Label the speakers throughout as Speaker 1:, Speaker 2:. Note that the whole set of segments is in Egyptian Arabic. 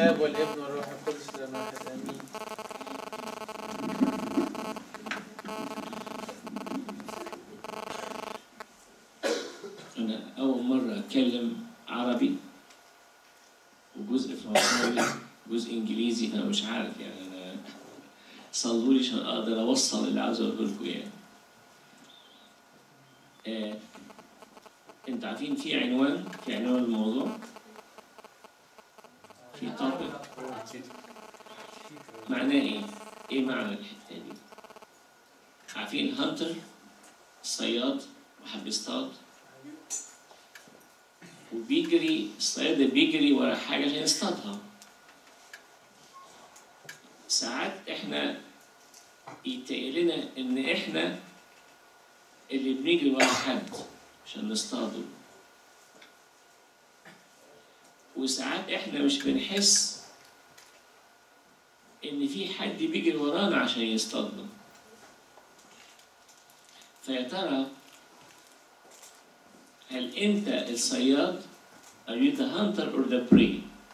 Speaker 1: الاب والابن والروح القدس الان واحد امين
Speaker 2: أنا أول مرة أتكلم عربي وجزء فرنساوي جزء إنجليزي فأنا مش عارف يعني أنا صلوا لي عشان أقدر أوصل اللي عاوز أقوله لكم يعني. آه، أنتوا عارفين في عنوان في عنوان الموضوع في topic معناه إيه؟ إيه معنى الحتة دي؟ عارفين هانتر صياد وحب يصطاد وبيجري الصياد ده بيجري ورا حاجة عشان يصطادها ساعات احنا يتقل لنا ان احنا اللي بنجري ورا حد عشان نصطاده وساعات احنا مش بنحس ان في حد بيجري ورانا عشان يصطادنا فيا ترى هل انت الصياد are you the hunter or the prey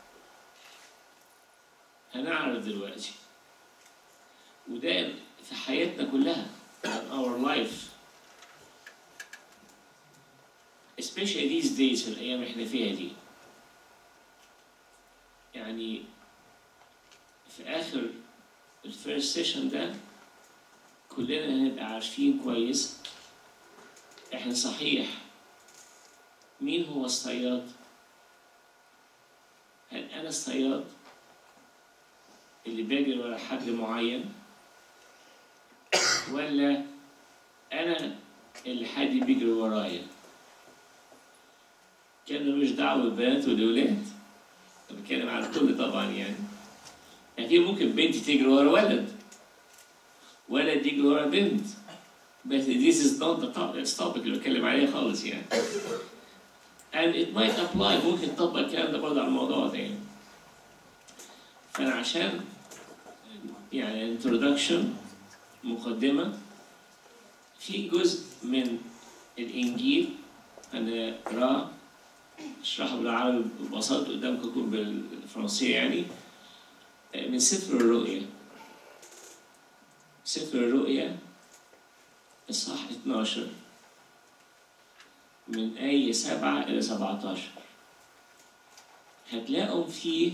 Speaker 2: هنعرف دلوقتي وده في حياتنا كلها in our life especially these days في الأيام اللي احنا فيها دي يعني في آخر الفيرست سيشن ده كلنا هنبقى عارفين كويس احنا صحيح مين هو الصياد؟ هل أنا الصياد اللي بجري ورا حد معين؟ ولا أنا اللي حد بيجري ورايا؟ كان ملوش دعوة بالبنات والأولاد أنا بتكلم على الكل طبعا يعني يعني ممكن بنت تجري ورا ولد ولد يجري ورا بنت بس this is not the topic topic اللي بتكلم عليه خالص يعني and it might apply ممكن تطبق الكلام ده برضه على الموضوع ده يعني فأنا عشان يعني introduction مقدمة في جزء من الإنجيل أنا أقراه أشرحه بالعربي ببساطة قدامكم يكون بالفرنسية يعني من سفر الرؤيا سفر الرؤيا إصحاح 12 من آية سبعة إلى سبعة عشر هتلاقوا فيه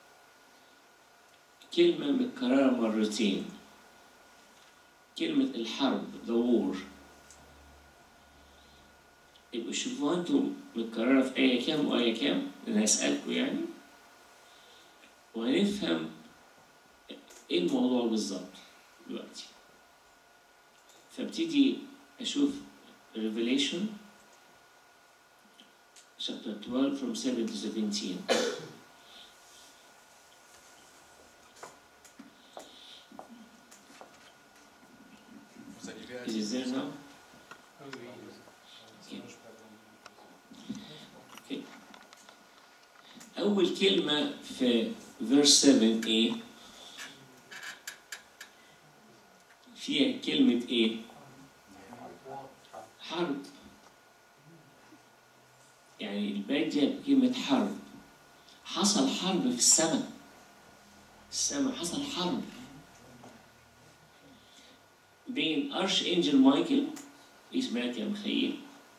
Speaker 2: كلمة متكررة مرتين كلمة الحرب the war يبقوا شوفوا انتوا متكررة في آية كام وآية كام أنا هسألكوا يعني وهنفهم إيه الموضوع بالظبط دلوقتي فابتدي أشوف Revelation chapter 12 from 7 to 17 Is it there now? أول كلمة في verse 7 إيه؟ فيها كلمة إيه؟ حرب يعني البيت جاب كلمة حرب حصل حرب في السماء السماء حصل حرب بين أرش إنجل مايكل اسمها يا مخيل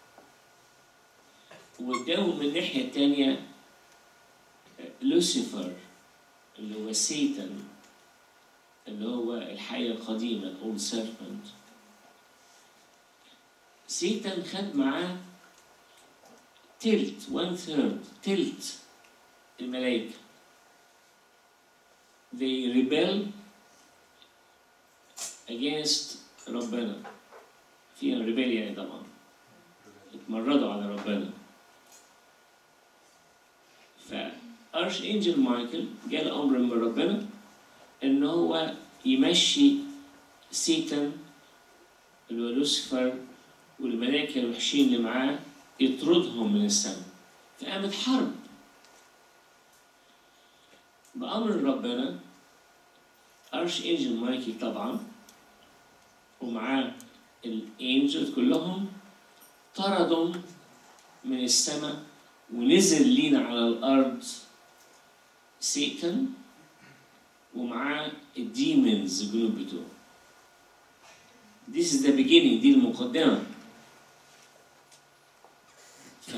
Speaker 2: وقدامه من الناحية التانية لوسيفر اللي هو سيتان اللي هو الحية القديمة الأولد سيربنت سيتان خد معاه تلت one third تلت الملائكة they rebel against ربنا فيها rebel يعني طبعا اتمردوا على ربنا فأرش إنجل مايكل جاء أمر من ربنا إن هو يمشي سيتان اللي هو لوسيفر والملائكة الوحشين اللي معاه يطردهم من السماء فقامت حرب بأمر ربنا أرش إنجل مايكل طبعا ومعاه الانجلز كلهم طردوا من السماء ونزل لينا على الأرض سيتان ومعاه الديمونز الجنود بتوعه This is the beginning دي المقدمة ف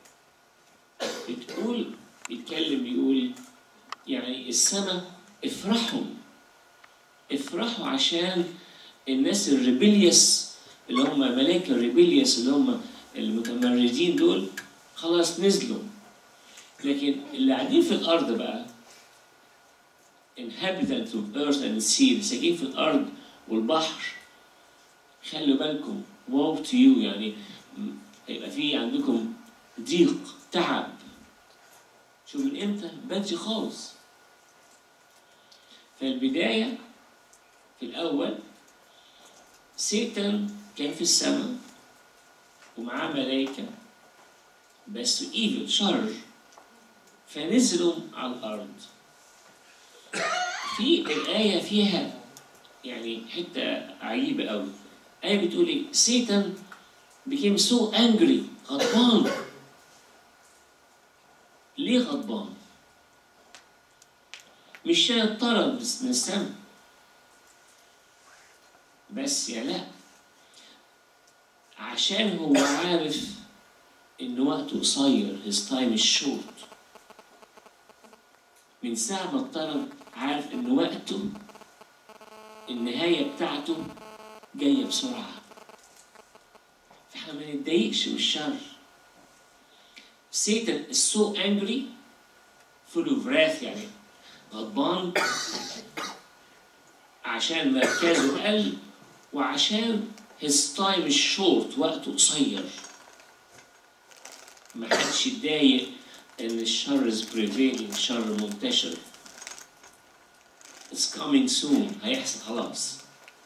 Speaker 2: بتقول بيتكلم بيقول يعني السماء افرحوا افرحوا عشان الناس الريبيليوس اللي هم ملاك الريبيليوس اللي هم المتمردين دول خلاص نزلوا لكن اللي قاعدين في الارض بقى inhabitants of earth and sea ساكنين في الارض والبحر خلوا بالكم واو تو يو يعني م- هيبقى في عندكم ضيق تعب شوف من امتى بدري خالص فالبداية في الأول سيتان كان في السماء ومعاه ملائكة بس ايفل شر فنزلوا على الأرض في الآية فيها يعني حتة عجيبة أوي آية بتقول إيه سيتان became so angry غضبان ليه غضبان؟ مش عشان اتطرد بس- من السما بس يا لا عشان هو عارف ان وقته قصير his time is short من ساعة ما اتطرد عارف ان وقته النهاية بتاعته جاية بسرعة فاحنا ما نتضايقش من الشر Satan is so angry full of wrath يعني غضبان عشان مركزه قل وعشان his time is short وقته قصير ما حدش يتضايق ان الشر is prevailing الشر منتشر it's coming soon هيحصل خلاص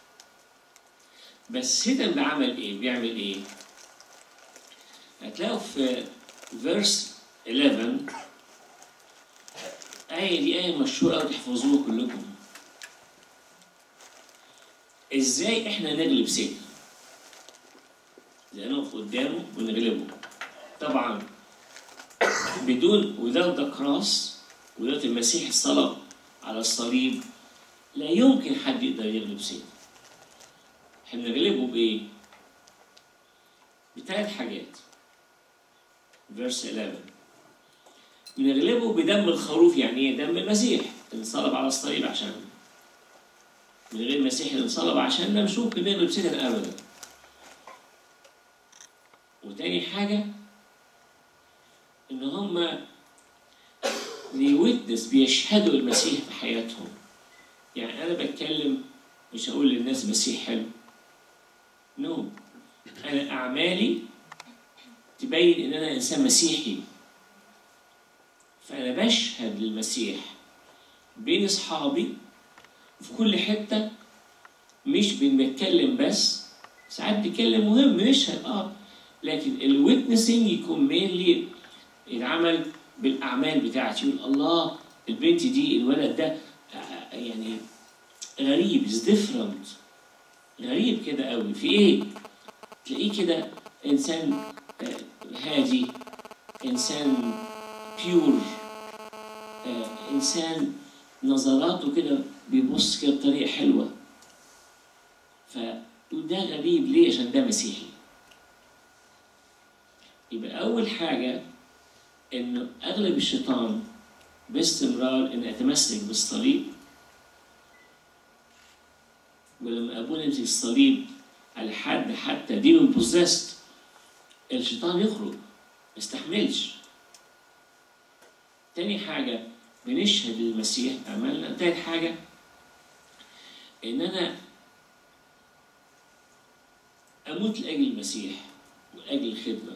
Speaker 2: بس سيدان بيعمل ايه؟ بيعمل ايه؟ هتلاقوا في verse 11 آية دي آية مشهورة أوي تحفظوها كلكم. إزاي إحنا نغلب سيدنا؟ إزاي نقف قدامه ونغلبه؟ طبعا بدون without the cross without المسيح الصلب على الصليب لا يمكن حد يقدر يغلب سيدنا. إحنا بنغلبه بإيه؟ بثلاث حاجات. verse 11 بنغلبه بدم الخروف يعني ايه دم المسيح اللي انصلب على الصليب عشان من غير المسيح اللي انصلب عشاننا مش ممكن نغلب سيدنا ابدا وتاني حاجة إن هم بيوتنس بيشهدوا المسيح في حياتهم يعني أنا بتكلم مش هقول للناس مسيح حلو نو no. أنا أعمالي تبين ان انا انسان مسيحي فانا بشهد للمسيح بين اصحابي في كل حته مش بنتكلم بس ساعات بنتكلم مهم نشهد اه لكن الويتنسنج يكون مينلي يتعمل بالاعمال بتاعتي يقول الله البنت دي الولد ده آه، يعني غريب از ديفرنت غريب كده قوي في ايه تلاقيه كده انسان آه، هادي انسان بيور انسان نظراته كده بيبص كده بطريقه حلوه فده غريب ليه عشان ده مسيحي يبقى اول حاجه انه اغلب الشيطان باستمرار ان اتمسك بالصليب ولما ابونا يمسك الصليب على حد حتى دي من بوزست الشيطان يخرج ما يستحملش تاني حاجة بنشهد للمسيح عملنا تالت حاجة إن أنا أموت لأجل المسيح وأجل الخدمة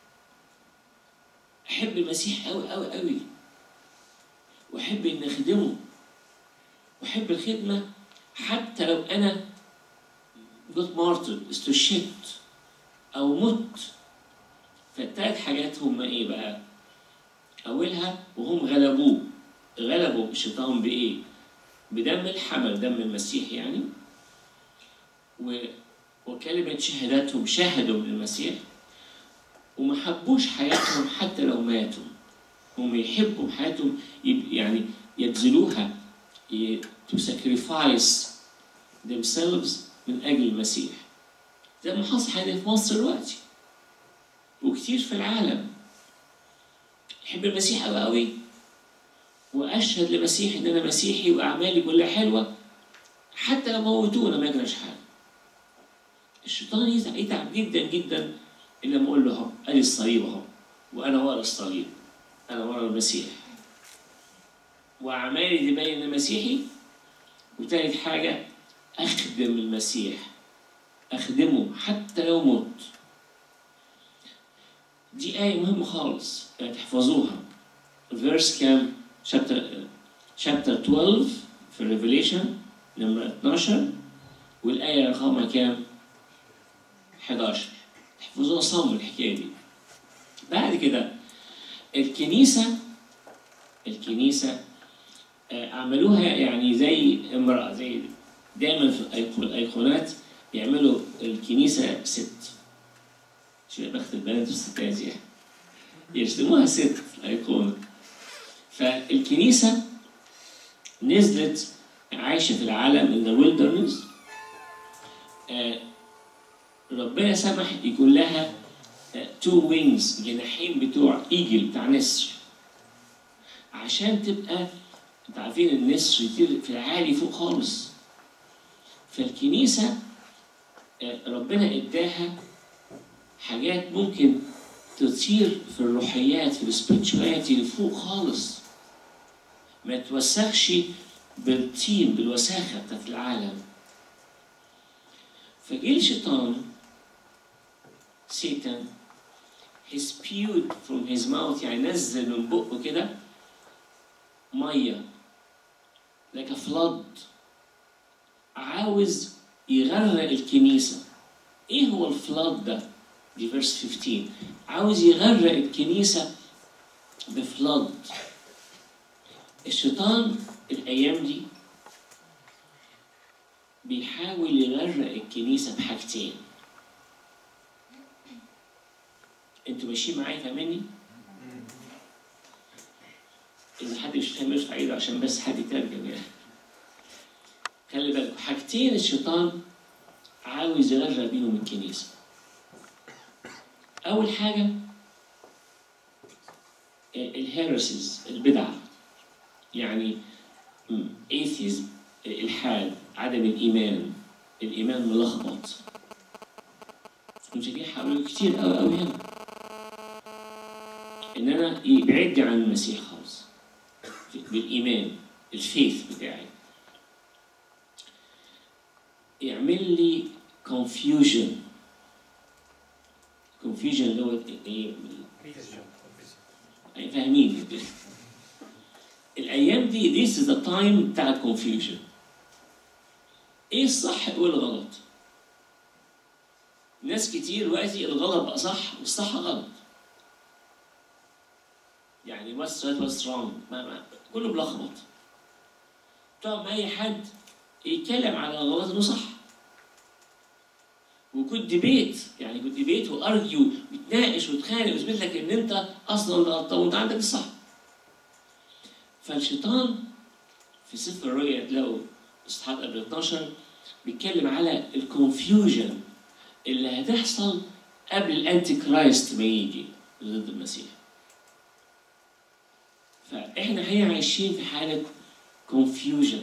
Speaker 2: أحب المسيح أوي أوي أوي وأحب إن أخدمه وأحب الخدمة حتى لو أنا جوت مارتر استشهدت أو مت فالتلات حاجات هما ايه بقى؟ أولها وهم غلبوه غلبوا الشيطان بإيه؟ بدم الحمل دم المسيح يعني و... وكلمة شهاداتهم شهدوا من المسيح وما حبوش حياتهم حتى لو ماتوا هم يحبوا حياتهم يب... يعني يبذلوها ي- to sacrifice themselves من أجل المسيح زي ما حصل حاجة في مصر دلوقتي وكتير في العالم يحب المسيح أوي أوي وأشهد لمسيح إن أنا مسيحي وأعمالي كلها حلوة حتى لو موتونا ما يجراش حاجة الشيطان يتعب, يتعب جدا جدا إلا لما أقول له أهو أدي الصليب أهو وأنا ورا الصليب أنا ورا المسيح وأعمالي تبين إن أنا مسيحي وتالت حاجة أخدم المسيح أخدمه حتى لو مت دي آية مهمة خالص يعني تحفظوها فيرس كام chapter chapter 12 في Revelation نمرة 12 والآية رقمها كام 11 تحفظوها صم الحكاية دي بعد كده الكنيسة الكنيسة آه، عملوها يعني زي امرأة زي دايما في الأيقو- الأيقونات يعملوا الكنيسة ست شو بخت البنات والستات يعني يرسموها ست الأيقونة فالكنيسة نزلت عايشة في العالم in the wilderness آه، ربنا سمح يكون لها تو وينجز جناحين بتوع ايجل بتاع نسر عشان تبقى انتوا عارفين النسر يطير في العالي فوق خالص فالكنيسة آه، ربنا اداها حاجات ممكن تطير في الروحيات في السبيتشواليتي لفوق خالص ما توسخش بالطين بالوساخة بتاعت العالم فجه الشيطان سيتان he spewed from his mouth يعني نزل من بقه كده ميه like a flood عاوز يغرق الكنيسة ايه هو الفلاد ده دي فيرس 15 عاوز يغرق الكنيسة بفلاد الشيطان الأيام دي بيحاول يغرق الكنيسة بحاجتين انتوا ماشيين معايا فاهميني؟ إذا حد مش فاهم يرفع إيده عشان بس حد يترجم يعني. خلي بالك حاجتين الشيطان عاوز يغرق بيهم الكنيسة. أول حاجة الهيرسز البدع يعني ايثيزم الإلحاد عدم الإيمان الإيمان ملخبط كنت شايفين حوالي كتير قوي قوي هنا ان انا يبعدني عن المسيح خالص بالايمان الفيث بتاعي يعمل لي confusion confusion اللي هو ايه يعني فاهمين الايام دي this is the time بتاع الكونفيوجن ايه الصح وايه الغلط ناس كتير دلوقتي الغلط بقى صح والصح غلط يعني what's right what's wrong ما ما كله ملخبط تقعد مع اي حد يتكلم على الغلط انه صح وكنت ديبيت يعني كنت ديبيت وارجيو وتناقش وتخانق ويثبت لك ان انت اصلا اللي غلطان وانت عندك الصح فالشيطان في سفر الرؤيا تلاقوا اصحاح قبل 12 بيتكلم على الكونفيوجن اللي هتحصل قبل الانتي كرايست ما يجي ضد المسيح فاحنا هي عايشين في حاله كونفيوجن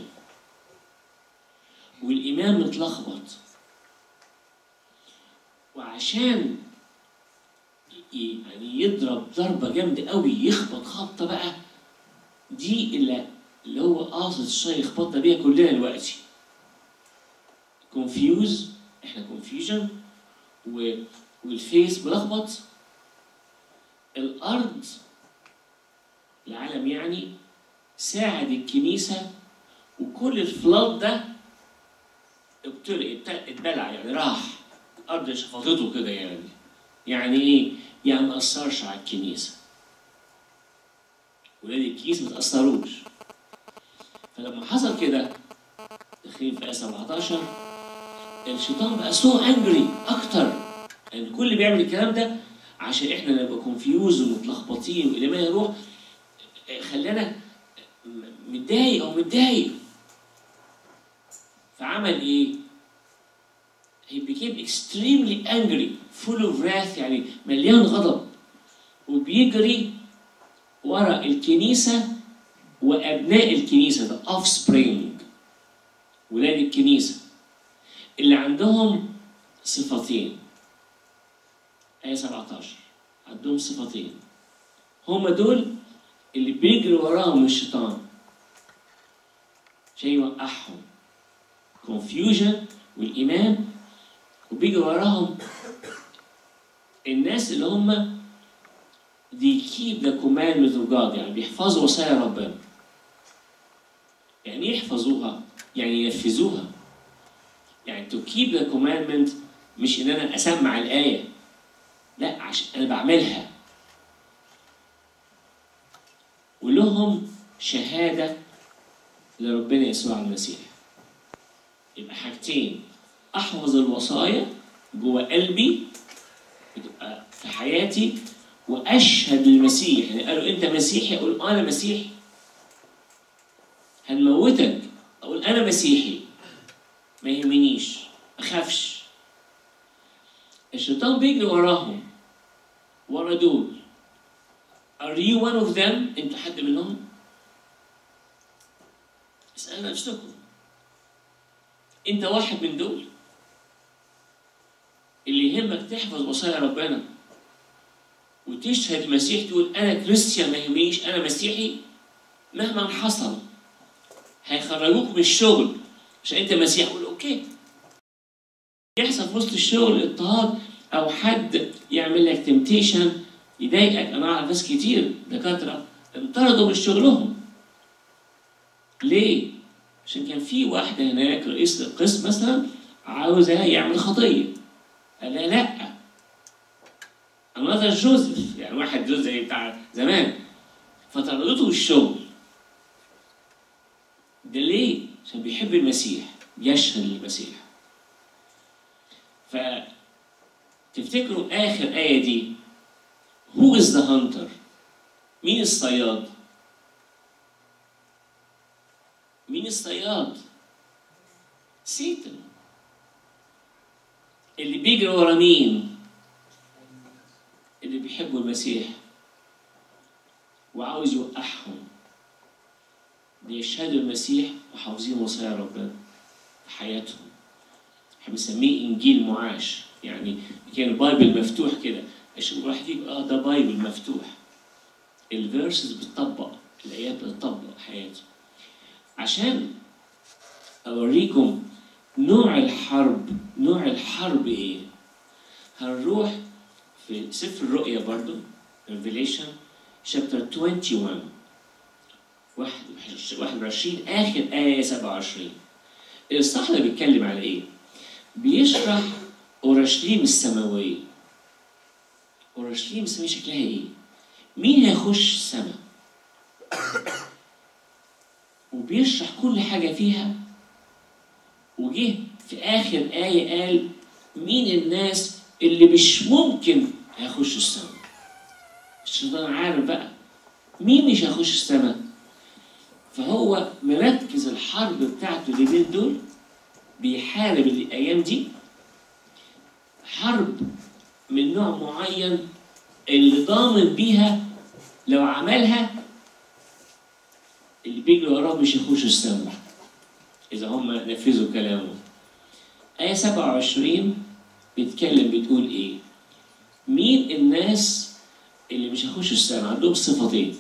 Speaker 2: والايمان متلخبط وعشان ي- يعني يضرب ضربه جامده قوي يخبط خبطه بقى دي اللي اللي هو قاصد الشيء يخبطنا بيها كلنا دلوقتي كونفيوز احنا كونفيوجن والفيس ملخبط الارض العالم يعني ساعد الكنيسه وكل الفلاد ده ابتلع اتبلع يعني راح الارض شفطته كده يعني يعني ايه؟ يعني ما اثرش على الكنيسه ولاد الكيس ما تاثروش فلما حصل كده داخلين في ايه 17 الشيطان بقى سو انجري اكتر يعني كل اللي بيعمل الكلام ده عشان احنا نبقى كونفيوز ومتلخبطين والايمان يروح خلانا م- متضايق او متضايق فعمل ايه؟ he became extremely angry full of wrath يعني مليان غضب وبيجري ورا الكنيسة وأبناء الكنيسة the offspring ولاد الكنيسة اللي عندهم صفتين آية 17 عندهم صفتين هما دول اللي بيجري وراهم الشيطان عشان يوقعهم confusion والإيمان وبيجي وراهم الناس اللي هم they keep the commandments of God يعني بيحفظوا وصايا ربنا يعني ايه يحفظوها؟ يعني ينفذوها يعني to keep the commandment مش ان انا اسمع الايه لا عشان انا بعملها ولهم شهاده لربنا يسوع المسيح يبقى حاجتين احفظ الوصايا جوه قلبي بتبقى في حياتي واشهد للمسيح يعني قالوا انت مسيحي اقول انا مسيحي هنموتك اقول انا مسيحي ما يهمنيش ما اخافش الشيطان بيجري وراهم ورا دول Are you one of them؟ انت حد منهم؟ اسألوا نفسكم انت واحد من دول اللي يهمك تحفظ وصايا ربنا وتشهد المسيح تقول انا كريستيان ما يهمنيش انا مسيحي مهما حصل هيخرجوك من الشغل عشان انت مسيحي اقول اوكي يحصل في وسط الشغل اضطهاد او حد يعمل لك تمتيشن يضايقك انا اعرف ناس كتير دكاتره انطردوا من شغلهم ليه؟ عشان كان في واحده هناك رئيس القسم مثلا عاوزة يعمل خطيه قال لها لا another جوزيف يعني واحد جوزيف زي بتاع زمان فطردته من الشغل ده ليه؟ عشان بيحب المسيح يشهد للمسيح ف تفتكروا آخر آية دي Who is the hunter؟ مين الصياد؟ مين الصياد؟ سيتن اللي بيجري ورا مين؟ اللي بيحبوا المسيح وعاوز يوقعهم بيشهدوا المسيح وحافظين وصايا ربنا في حياتهم احنا بنسميه انجيل معاش يعني كان البايبل مفتوح كده اشوف واحد يجي اه ده بايبل مفتوح الفيرسز بتطبق الايات بتطبق حياته عشان اوريكم نوع الحرب نوع الحرب ايه هنروح في سفر الرؤيا برضو Revelation chapter 21 21 آخر آية 27 الإصحاح ده بيتكلم على إيه؟ بيشرح أورشليم السماوية أورشليم السماوية شكلها إيه؟ مين هيخش السماء؟ وبيشرح كل حاجة فيها وجه في آخر آية قال مين الناس اللي مش ممكن هيخشوا السماء الشيطان عارف بقى مين مش هيخش السماء فهو مركز الحرب بتاعته اليومين دول بيحارب الايام دي حرب من نوع معين اللي ضامن بيها لو عملها اللي بيجري وراه مش هيخش السماء اذا هم نفذوا كلامه آية 27 بيتكلم بتقول ايه مين الناس اللي مش هيخشوا السماء عندهم صفتين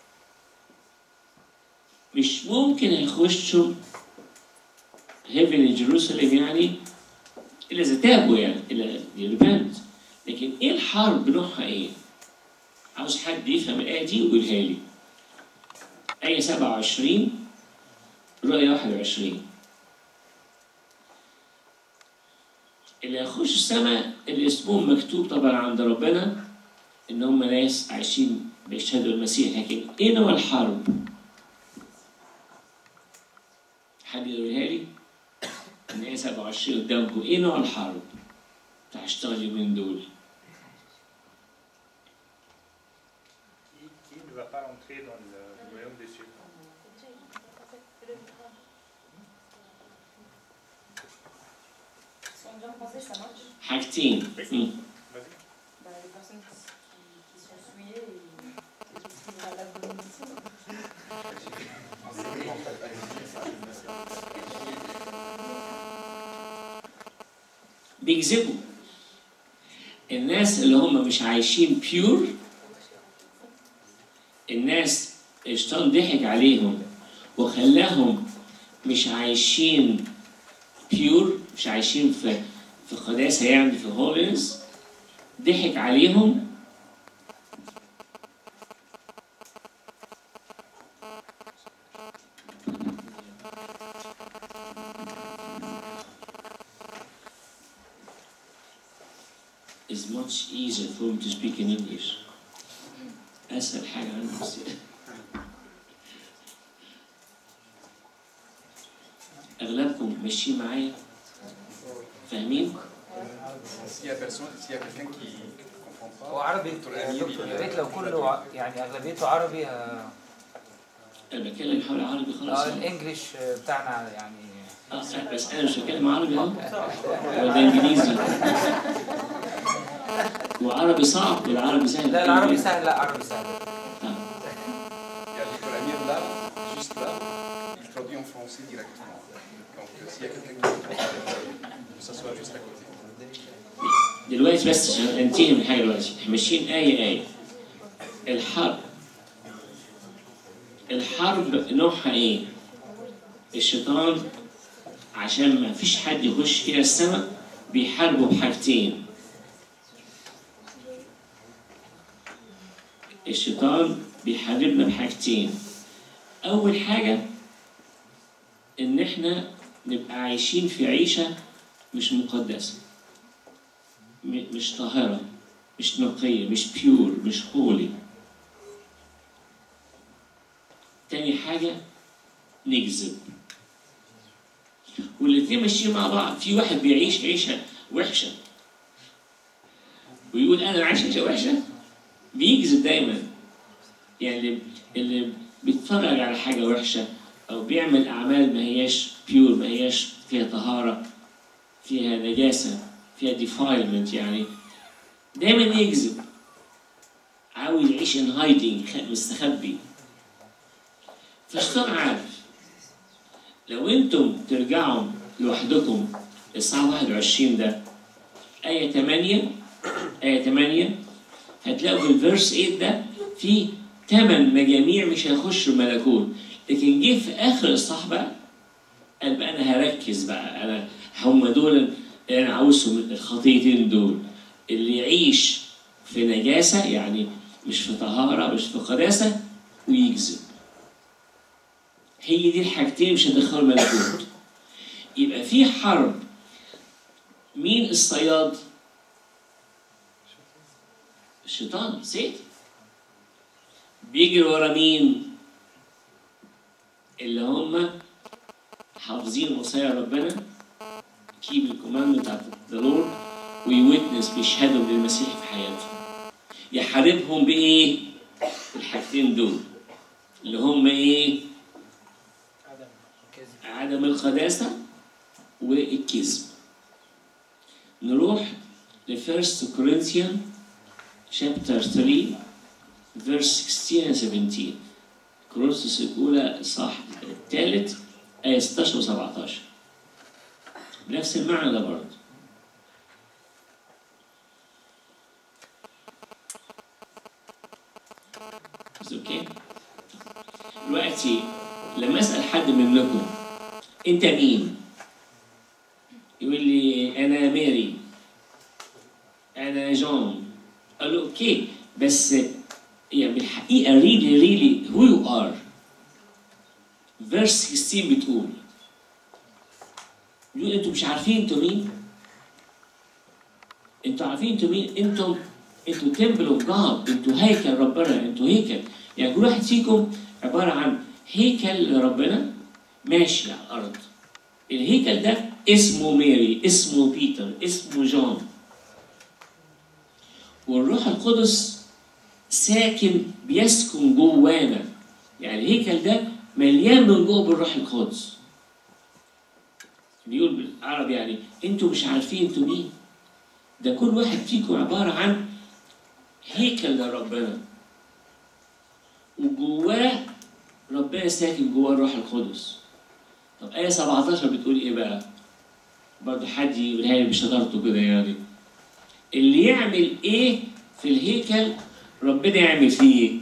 Speaker 2: مش ممكن يخشوا هيفن جيروسالم يعني الا اذا تابوا يعني الا يربنت لكن ايه الحرب نوعها ايه؟ عاوز حد يفهم الايه دي ويقولها لي. آية 27 رؤية 21 اللي هيخش السماء اللي اسمهم مكتوب طبعا عند ربنا ان هم ناس عايشين بيشهدوا المسيح لكن ايه نوع الحرب؟ حد يقولها لي؟ ان هي 27 قدامكم ايه نوع الحرب؟ بتاع اشتغل اليومين دول
Speaker 3: Qui, qui ne va pas entrer dans le royaume des cieux Si on dit en français, ça marche.
Speaker 2: حاجتين مم.
Speaker 3: Bah, les personnes qui, qui- qui sont souillées et qui trouvent la l'abomination.
Speaker 2: بيكذبوا الناس اللي هم مش عايشين بيور الناس الشيطان ضحك عليهم وخلاهم مش عايشين بيور مش عايشين في في قداسة يعني في هولينس ضحك عليهم is much easier for me to speak in English. أسهل حاجة عندي بس أغلبكم ماشيين معايا فاهمين؟
Speaker 4: S'il y a personne, s'il y a quelqu'un qui comprend
Speaker 5: هو
Speaker 4: pas,
Speaker 5: عربي يا دكتور يا ريت لو كله ع- يعني اغلبيته عربي آه،
Speaker 2: أنا بتكلم حول عربي خلاص
Speaker 5: اه الانجليش آه، بتاعنا يعني
Speaker 2: آه بس أنا مش بتكلم عربي أهو ولا إنجليزي وعربي صعب ولا عربي سهل؟
Speaker 5: لا العربي سهل لا عربي سهل
Speaker 2: آه.
Speaker 4: il y a Victor Amir là, juste là, il traduit en français directement. Donc euh, s'il y a quelqu'un qui ne comprend pas, que ça soit juste à côté.
Speaker 2: دلوقتي بس عشان انتهي من حاجه دلوقتي احنا ماشيين ايه ايه الحرب الحرب نوعها ايه؟ الشيطان عشان ما فيش حد يخش كده السماء بيحاربوا بحاجتين الشيطان بيحاربنا بحاجتين اول حاجه ان احنا نبقى عايشين في عيشه مش مقدسه م- مش طاهرة مش نقية مش بيور مش هولي تاني حاجة نكذب والاتنين ماشيين مع بعض في واحد بيعيش عيشة وحشة ويقول أنا عايش عيشة وحشة بيكذب دايما يعني اللي, اللي بيتفرج على حاجة وحشة أو بيعمل أعمال ما هياش بيور ما هياش فيها طهارة فيها نجاسة فيها ديفايلمنت يعني دايما يكذب عاوز يعيش ان هايدنج مستخبي فالشيطان عارف لو انتم ترجعوا لوحدكم الساعة 21 ده آية 8 آية 8 هتلاقوا في الفيرس 8 ده في ثمان مجاميع مش هيخشوا الملكوت لكن جه في آخر الإصحاح بقى قال بقى أنا هركز بقى أنا هم دول انا عاوزهم الخطيتين دول اللي يعيش في نجاسة يعني مش في طهارة مش في قداسة ويكذب هي دي الحاجتين مش هتدخلوا الملكوت يبقى في حرب مين الصياد؟ الشيطان سيد بيجري ورا مين؟ اللي هم حافظين وصايا ربنا keep the commandment of the Lord ويوتنس بيشهدوا للمسيح في حياتهم يحاربهم بإيه؟ الحاجتين دول اللي هم إيه؟ عدم القداسة والكذب نروح ل 1 Corinthians chapter 3 verse 16 and 17 كورنثوس الأولى صح الثالث آية 16 و 17 بنفس المعنى ده برضه Is okay? دلوقتي لما اسال حد منكم انت مين؟ يقول لي انا ماري انا جون قال له اوكي بس يعني بالحقيقه really really who you are verse 16 بتقول يقول انتوا مش عارفين انتوا مين؟ انتوا عارفين انتوا مين؟ انتوا انتوا تمبل اوف جاد انتوا هيكل ربنا انتوا هيكل يعني كل واحد فيكم عباره عن هيكل لربنا ماشي على الارض الهيكل ده اسمه ماري اسمه بيتر اسمه جون والروح القدس ساكن بيسكن جوانا يعني الهيكل ده مليان من جوه بالروح القدس بيقول بالعربي يعني انتوا مش عارفين انتوا مين ده كل واحد فيكم عبارة عن هيكل لربنا وجواه ربنا ساكن جواه الروح القدس طب آية 17 بتقول إيه بقى؟ برضه حد يقولها لي بشطارته كده يعني اللي يعمل إيه في الهيكل ربنا يعمل فيه إيه؟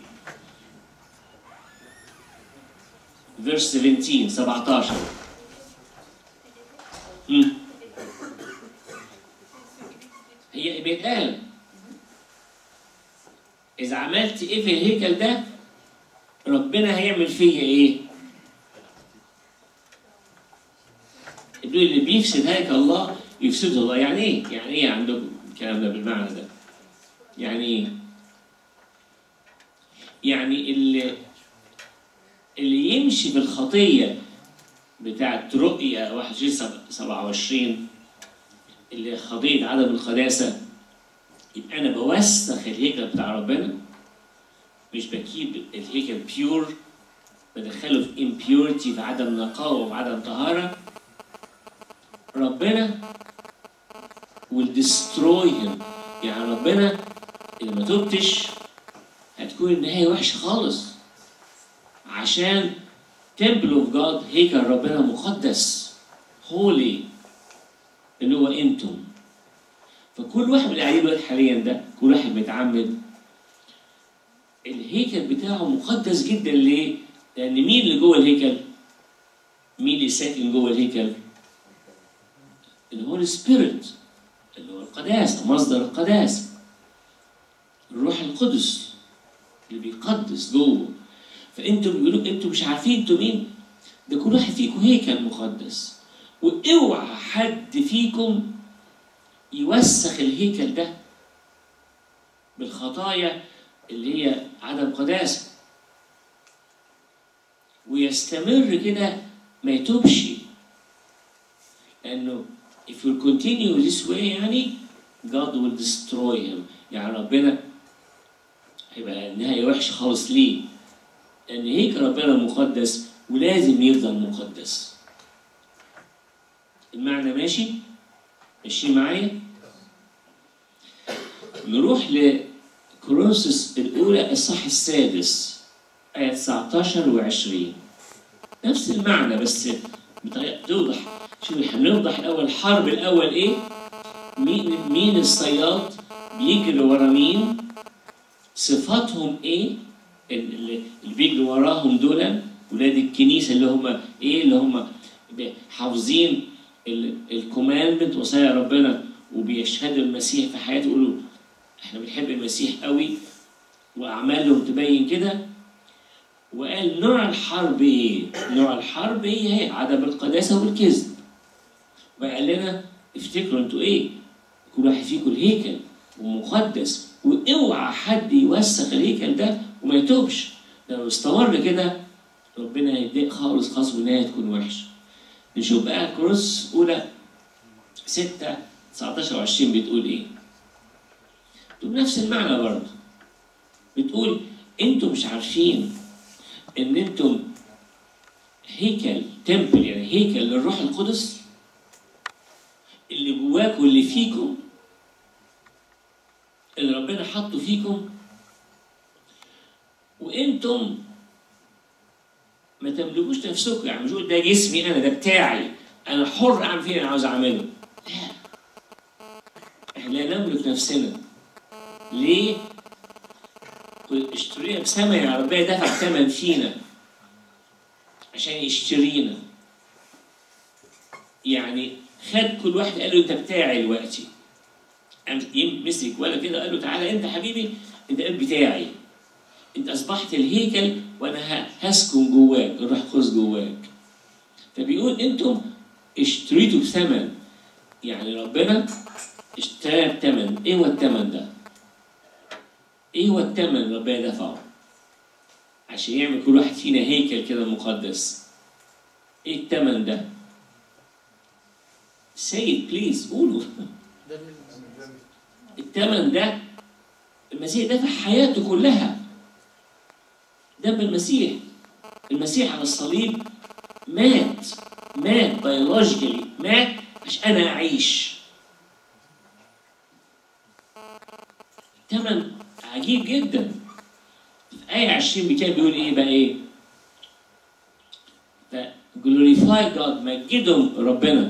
Speaker 2: فيرس 17 17 مم. هي بيتقال إذا عملت إيه في الهيكل ده ربنا هيعمل فيا إيه؟ يقول اللي بيفسد هيكل الله يفسده الله يعني إيه؟ يعني إيه عندكم الكلام ده بالمعنى ده؟ يعني إيه؟ يعني اللي اللي يمشي بالخطية بتاعت رؤية 21 27 اللي خطية عدم القداسة يبقى أنا بوسخ الهيكل بتاع ربنا مش بجيب الهيكل بيور بدخله في impurity في عدم نقاوة وعدم طهارة ربنا will destroy him يعني ربنا إذا ما تبتش هتكون النهاية وحشة خالص عشان temple of God هيكل ربنا مقدس holy اللي هو انتم فكل واحد من اللي قاعدين دلوقتي حاليا ده كل واحد متعمد الهيكل بتاعه مقدس جدا ليه؟ لأن مين اللي جوه الهيكل؟ مين اللي ساكن جوه الهيكل؟ اللي هو السبيريت اللي هو القداسة مصدر القداسة الروح القدس اللي بيقدس جوه فانتوا بيقولوا انتوا مش عارفين انتوا مين ده كل واحد فيكم هيكل مقدس واوعى حد فيكم يوسخ الهيكل ده بالخطايا اللي هي عدم قداسه ويستمر كده ما يتوبش لانه if you continue this way يعني God will destroy him يعني ربنا هيبقى النهاية وحشة خالص ليه؟ لأن هيك ربنا مقدس ولازم يفضل مقدس. المعنى ماشي؟ ماشي معايا؟ نروح لكورنثوس الأولى الصح السادس آية 19 و 20 نفس المعنى بس بطريقة توضح شوف احنا بنوضح الأول الحرب الأول إيه؟ مين مين الصياد بيجري ورا مين؟ صفاتهم ايه اللي اللي بيجروا وراهم دول ولاد الكنيسه اللي هم ايه اللي هم حافظين الكوماندمنت وصايا ربنا وبيشهدوا المسيح في حياته يقولوا احنا بنحب المسيح قوي واعمالهم تبين كده وقال نوع الحرب ايه؟ نوع الحرب ايه هي عدم القداسه والكذب وقال لنا افتكروا انتوا ايه؟ كل واحد فيكم الهيكل ومقدس واوعى حد يوسخ الهيكل ده وما يتوبش لو استمر كده ربنا هيتضايق خالص خالص والنهايه تكون وحشه نشوف بقى كروس اولى 6 19 و20 بتقول ايه بتقول نفس المعنى برضه بتقول انتوا مش عارفين ان انتم هيكل تمبل يعني هيكل للروح القدس اللي جواكم واللي فيكم اللي ربنا حطه فيكم وانتم ما تملكوش نفسكم يعني مش يقول ده جسمي انا ده بتاعي انا حر اعمل فيه اللي انا عاوز اعمله لا احنا لا نملك نفسنا ليه؟ قل اشترينا بثمن يا ربنا دفع ثمن فينا عشان يشترينا يعني خد كل واحد قال له انت بتاعي دلوقتي قام مسك ولا كده قال له تعالى انت حبيبي انت قلب بتاعي انت اصبحت الهيكل وانا هسكن جواك الروح القدس جواك فبيقول انتم اشتريتوا بثمن يعني ربنا اشترى بثمن ايه هو الثمن ده؟ ايه هو الثمن اللي ربنا دفعه؟ عشان يعمل كل واحد فينا هيكل كده مقدس ايه الثمن ده؟ سيد بليز قولوا الثمن ده المسيح دفع حياته كلها دم المسيح المسيح على الصليب مات مات بيولوجيكالي مات عشان انا اعيش تمن عجيب جدا في آية 20 كان بيقول إيه بقى إيه؟ glorify God مجدهم ربنا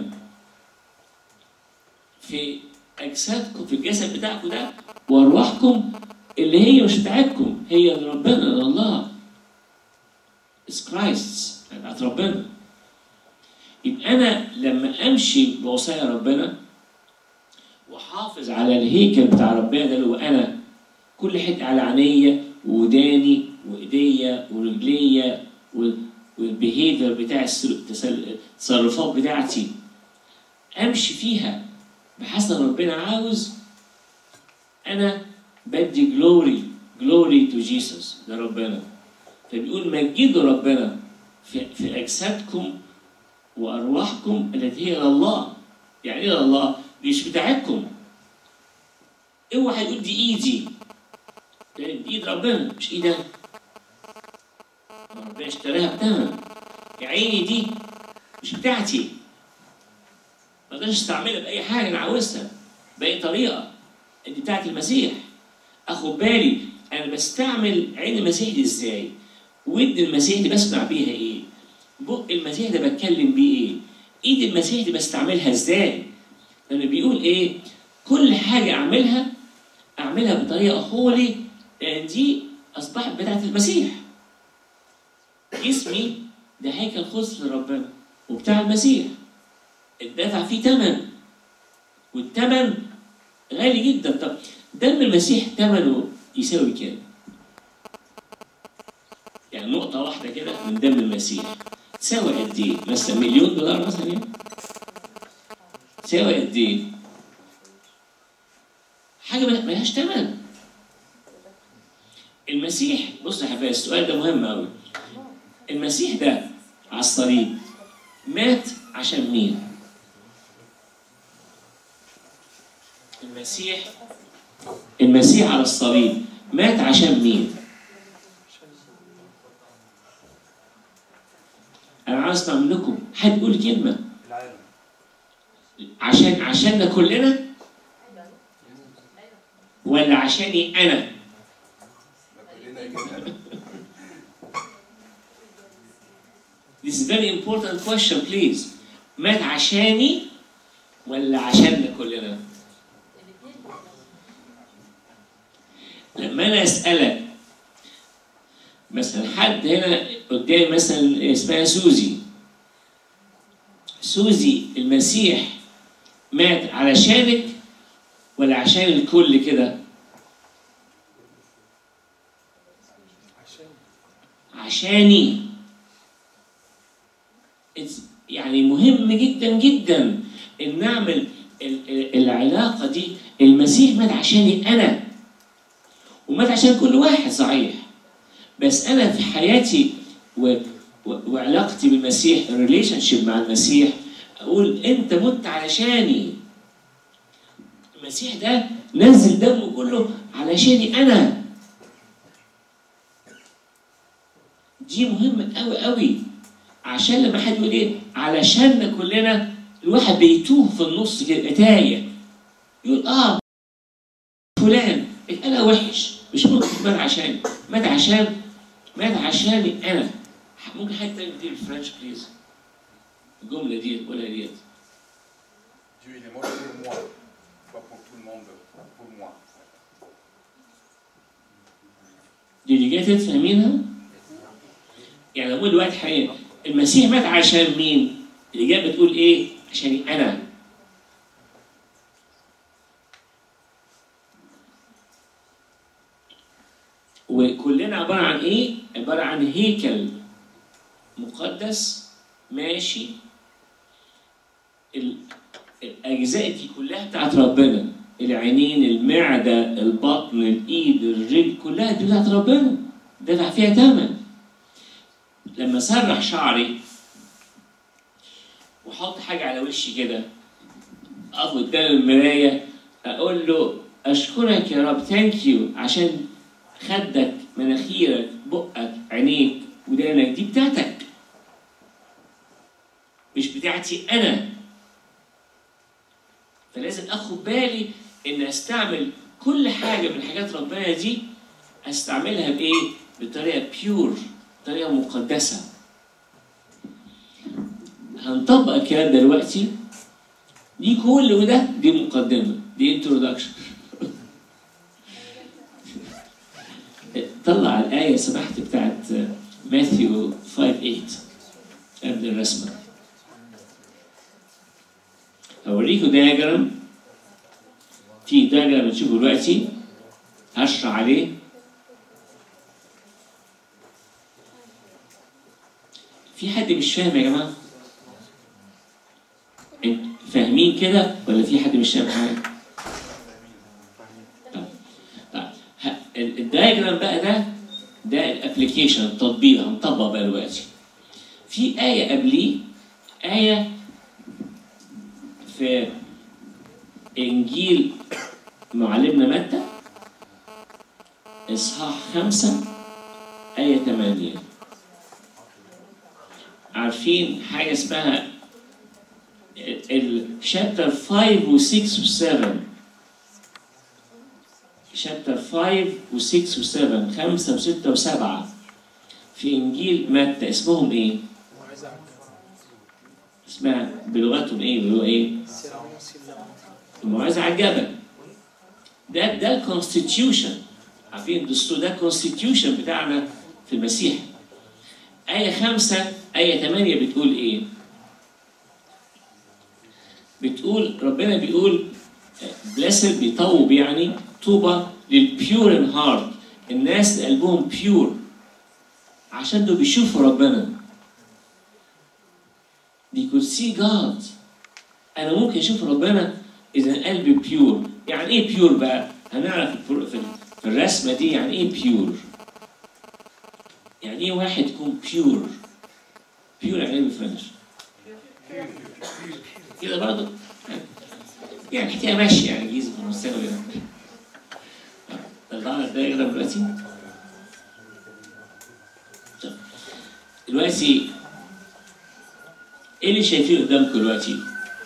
Speaker 2: في أجسادكم في الجسد بتاعكم ده وأرواحكم اللي هي مش بتاعتكم هي لربنا لله It's Christ بتاعت ربنا يبقى أنا لما أمشي بوصايا ربنا وحافظ على الهيكل بتاع ربنا ده اللي هو أنا كل حته على عينيا وداني وايديا ورجليا والبيهيفير بتاع السلو- التسل- التصرفات بتاعتي امشي فيها بحسب ربنا عاوز انا بدي جلوري جلوري تو جيسس لربنا فبيقول مجدوا ربنا في, في اجسادكم وارواحكم التي هي لله يعني ايه لله دي مش بتاعتكم اوعى يقول دي ايدي لان دي ايد ربنا مش ايد انا ربنا اشتراها بثمن عيني دي مش بتاعتي ما اقدرش استعملها باي حاجه انا عاوزها باي طريقه دي بتاعت المسيح اخد بالي انا بستعمل عين المسيح دي ازاي ودن المسيح دي بسمع بيها ايه بق المسيح ده بتكلم بيه ايه ايد المسيح دي بستعملها ازاي لما بيقول ايه كل حاجه اعملها اعملها بطريقه هولي لان دي اصبحت بتاعت المسيح جسمي ده هيكل خص لربنا وبتاع المسيح اتدفع فيه ثمن والثمن غالي جدا طب دم المسيح ثمنه يساوي كام؟ يعني نقطة واحدة كده من دم المسيح تساوي قد إيه؟ مثلا مليون دولار مثلا يعني؟ تساوي قد إيه؟ حاجة ما- ملهاش ثمن المسيح بص يا حبايبي السؤال ده مهم أوي المسيح ده على الصليب مات عشان مين؟ المسيح المسيح على الصليب مات عشان مين؟ أنا عاوز أسمع منكم حد يقول كلمة
Speaker 4: العالم
Speaker 2: عشان عشاننا كلنا ولا عشاني أنا؟
Speaker 4: ما كلنا كده
Speaker 2: This is very important question please مات عشاني ولا عشاننا كلنا؟ لما أنا أسألك مثلا حد هنا قدامي مثلا اسمها سوزي سوزي المسيح مات علشانك ولا عشان الكل كده؟ عشاني It's- يعني مهم جدا جدا ان نعمل ال- ال- العلاقه دي المسيح مات عشاني انا ومات عشان كل واحد صحيح بس انا في حياتي و... و... وعلاقتي بالمسيح الريليشن شيب مع المسيح اقول انت مت علشاني المسيح ده نزل دمه كله علشاني انا دي مهمة قوي قوي عشان لما حد يقول ايه علشاننا كلنا الواحد بيتوه في النص كده تايه يقول اه فلان اتقال وحش مش ممكن مات عشان مات عشان مات عشاني انا ممكن حد تاني يدير الفرنش بليز الجملة دي ولا ديت
Speaker 4: Dieu, il est mort pour moi, pas pour tout le monde, pour moi.
Speaker 2: دي اللي جت فاهمينها؟ يعني اقول دلوقتي حقيقة المسيح مات عشان مين؟ الإجابة بتقول إيه؟ عشاني أنا. وكلنا عبارة عن إيه؟ عبارة عن هيكل مقدس ماشي ال- الأجزاء دي كلها بتاعت ربنا العينين المعدة البطن الإيد الرجل كلها دي بتاعت ربنا دفع فيها ثمن لما سرح شعري وحط حاجة على وشي كده أقف قدام المراية أقول له أشكرك يا رب ثانك يو عشان خدك مناخيرك بقك عينيك ودانك ودانك دي بتاعتك مش بتاعتي انا فلازم اخد بالي ان استعمل كل حاجه من حاجات ربنا دي استعملها بايه بطريقه بيور بطريقه مقدسه هنطبق الكلام ده دلوقتي دي كل ده دي مقدمه دي انترودكشن طلع الآية سمحت بتاعت ماثيو 5 8 قبل الرسمة هوريكم دياجرام في دياجرام بتشوفه دلوقتي هشرح عليه في حد مش فاهم يا جماعة؟ انت فاهمين كده ولا في حد مش فاهم حاجة؟ طيب. طيب. ه- ال- الدايجرام بقى ده ده الابلكيشن التطبيق هنطبق بقى دلوقتي في آية قبليه آية في إنجيل معلمنا متى إصحاح خمسة آية ثمانية عارفين حاجة اسمها الشابتر 5 و 6 و 7 شابتر 5 و 6 و 7 5 و 6 و 7 في انجيل متى اسمهم ايه؟
Speaker 1: موعظة عن
Speaker 2: اسمها بلغتهم ايه؟ بيقولوا ايه؟
Speaker 1: سيرامون سيبلامون
Speaker 2: الموعظة على الجبل ده ده الكونستيتيوشن عارفين الدستور ده الكونستيتيوشن بتاعنا في المسيح آية خمسة آية ثمانية بتقول إيه؟ بتقول ربنا بيقول بلاسد بيطوب يعني طوبى للبيور ان هارت الناس اللي قلبهم بيور عشان دول بيشوفوا ربنا دي could see God انا ممكن اشوف ربنا اذا قلبي بيور يعني ايه بيور بقى هنعرف في في- في الرسمه دي يعني ايه بيور يعني ايه واحد يكون بيور بيور يعني ايه بالفرنش كده برضه يعني حكايه ماشيه يعني جيزه في المستوى ده طلعنا الدايره دلوقتي طب. دلوقتي ايه اللي شايفينه قدامكم دلوقتي؟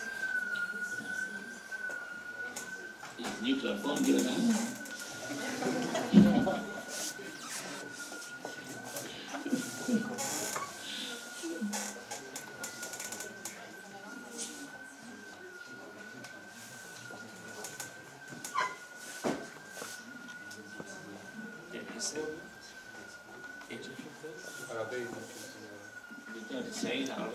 Speaker 2: نيوكلير بومب كده ده سعيد عربي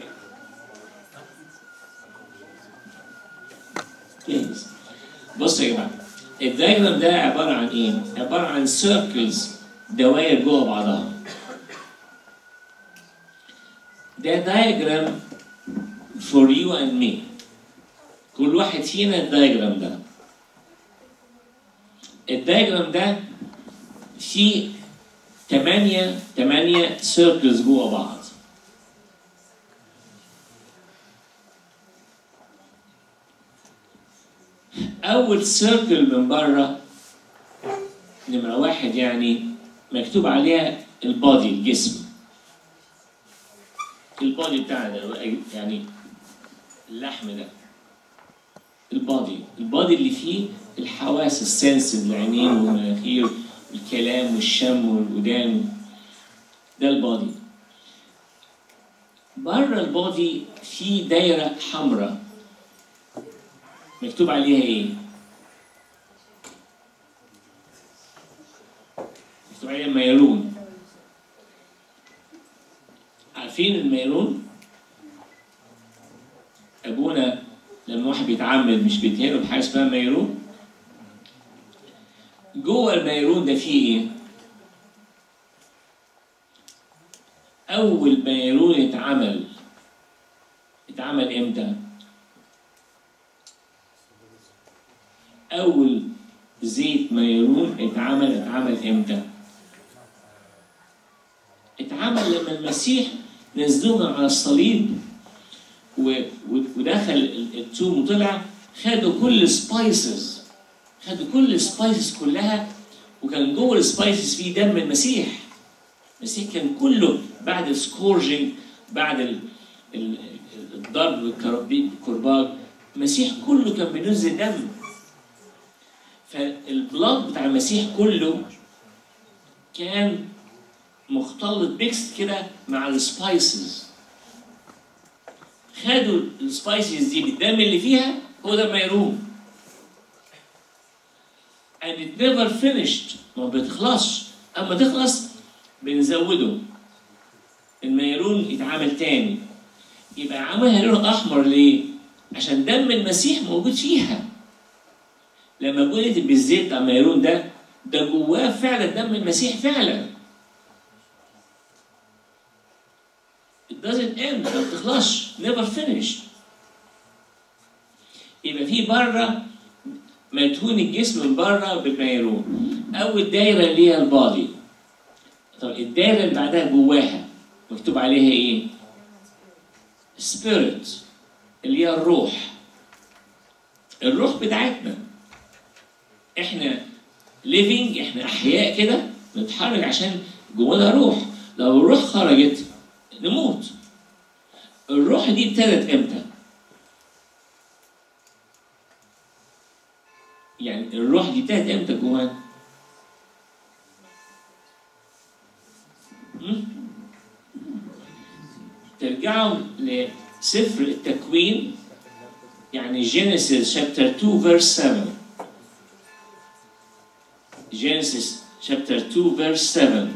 Speaker 2: جاهز بصوا يا جماعه الدايجرام ده عباره عن ايه؟ عباره عن سيركلز دوائر جوه بعضها ده دايجرام for you and me كل واحد فينا الدايجرام ده الدايجرام ده فيه تمانية تمانية سيركلز جوه بعض أول سيركل من بره نمرة واحد يعني مكتوب عليها البادي الجسم البادي بتاعنا ده يعني اللحم ده البادي البادي اللي فيه الحواس السنس العينين والمناخير الكلام والشم والودان ده البادي بره البادي في دايرة حمراء مكتوب عليها ايه؟ مكتوب عليها ميرون عارفين الميرون؟ ابونا لما واحد بيتعمد مش بيتهنوا بحاجه اسمها ميرون جوه الميرون ده فيه ايه؟ اول ميرون اتعمل اتعمل امتى؟ اول زيت ميرون اتعمل اتعمل امتى؟ اتعمل لما المسيح نزلونا على الصليب و- و- ودخل ال- التوم وطلع خدوا كل سبايسز خدوا كل السبايسز كلها وكان جوه السبايسز فيه دم المسيح المسيح كان كله بعد السكورجنج بعد ال- ال- الضرب بالكرابين بالكرباج المسيح كله كان بينزل دم فالبلاد بتاع المسيح كله كان مختلط ميكس كده مع السبايسز خدوا السبايسز دي بالدم اللي فيها هو ده الميرون and it never finished ما بتخلصش اما تخلص بنزوده الميرون يتعمل تاني يبقى عملها لون احمر ليه؟ عشان دم المسيح موجود فيها لما قلت بالزيت بتاع الميرون ده ده جواه فعلا دم المسيح فعلا It doesn't end ما بتخلصش never finished يبقى في بره مدهون الجسم من بره بالميرون اول دايره اللي هي البادي طب الدايره اللي بعدها جواها مكتوب عليها ايه؟ سبيريت اللي هي الروح الروح بتاعتنا احنا ليفينج احنا احياء كده بنتحرك عشان جوانا روح لو الروح خرجت نموت الروح دي ابتدت امتى؟ يعني الروح دي ابتدت امتى جوانا؟ م? ترجعوا لسفر التكوين يعني جينيسيس شابتر 2 فيرس 7 جينيسيس شابتر 2 فيرس 7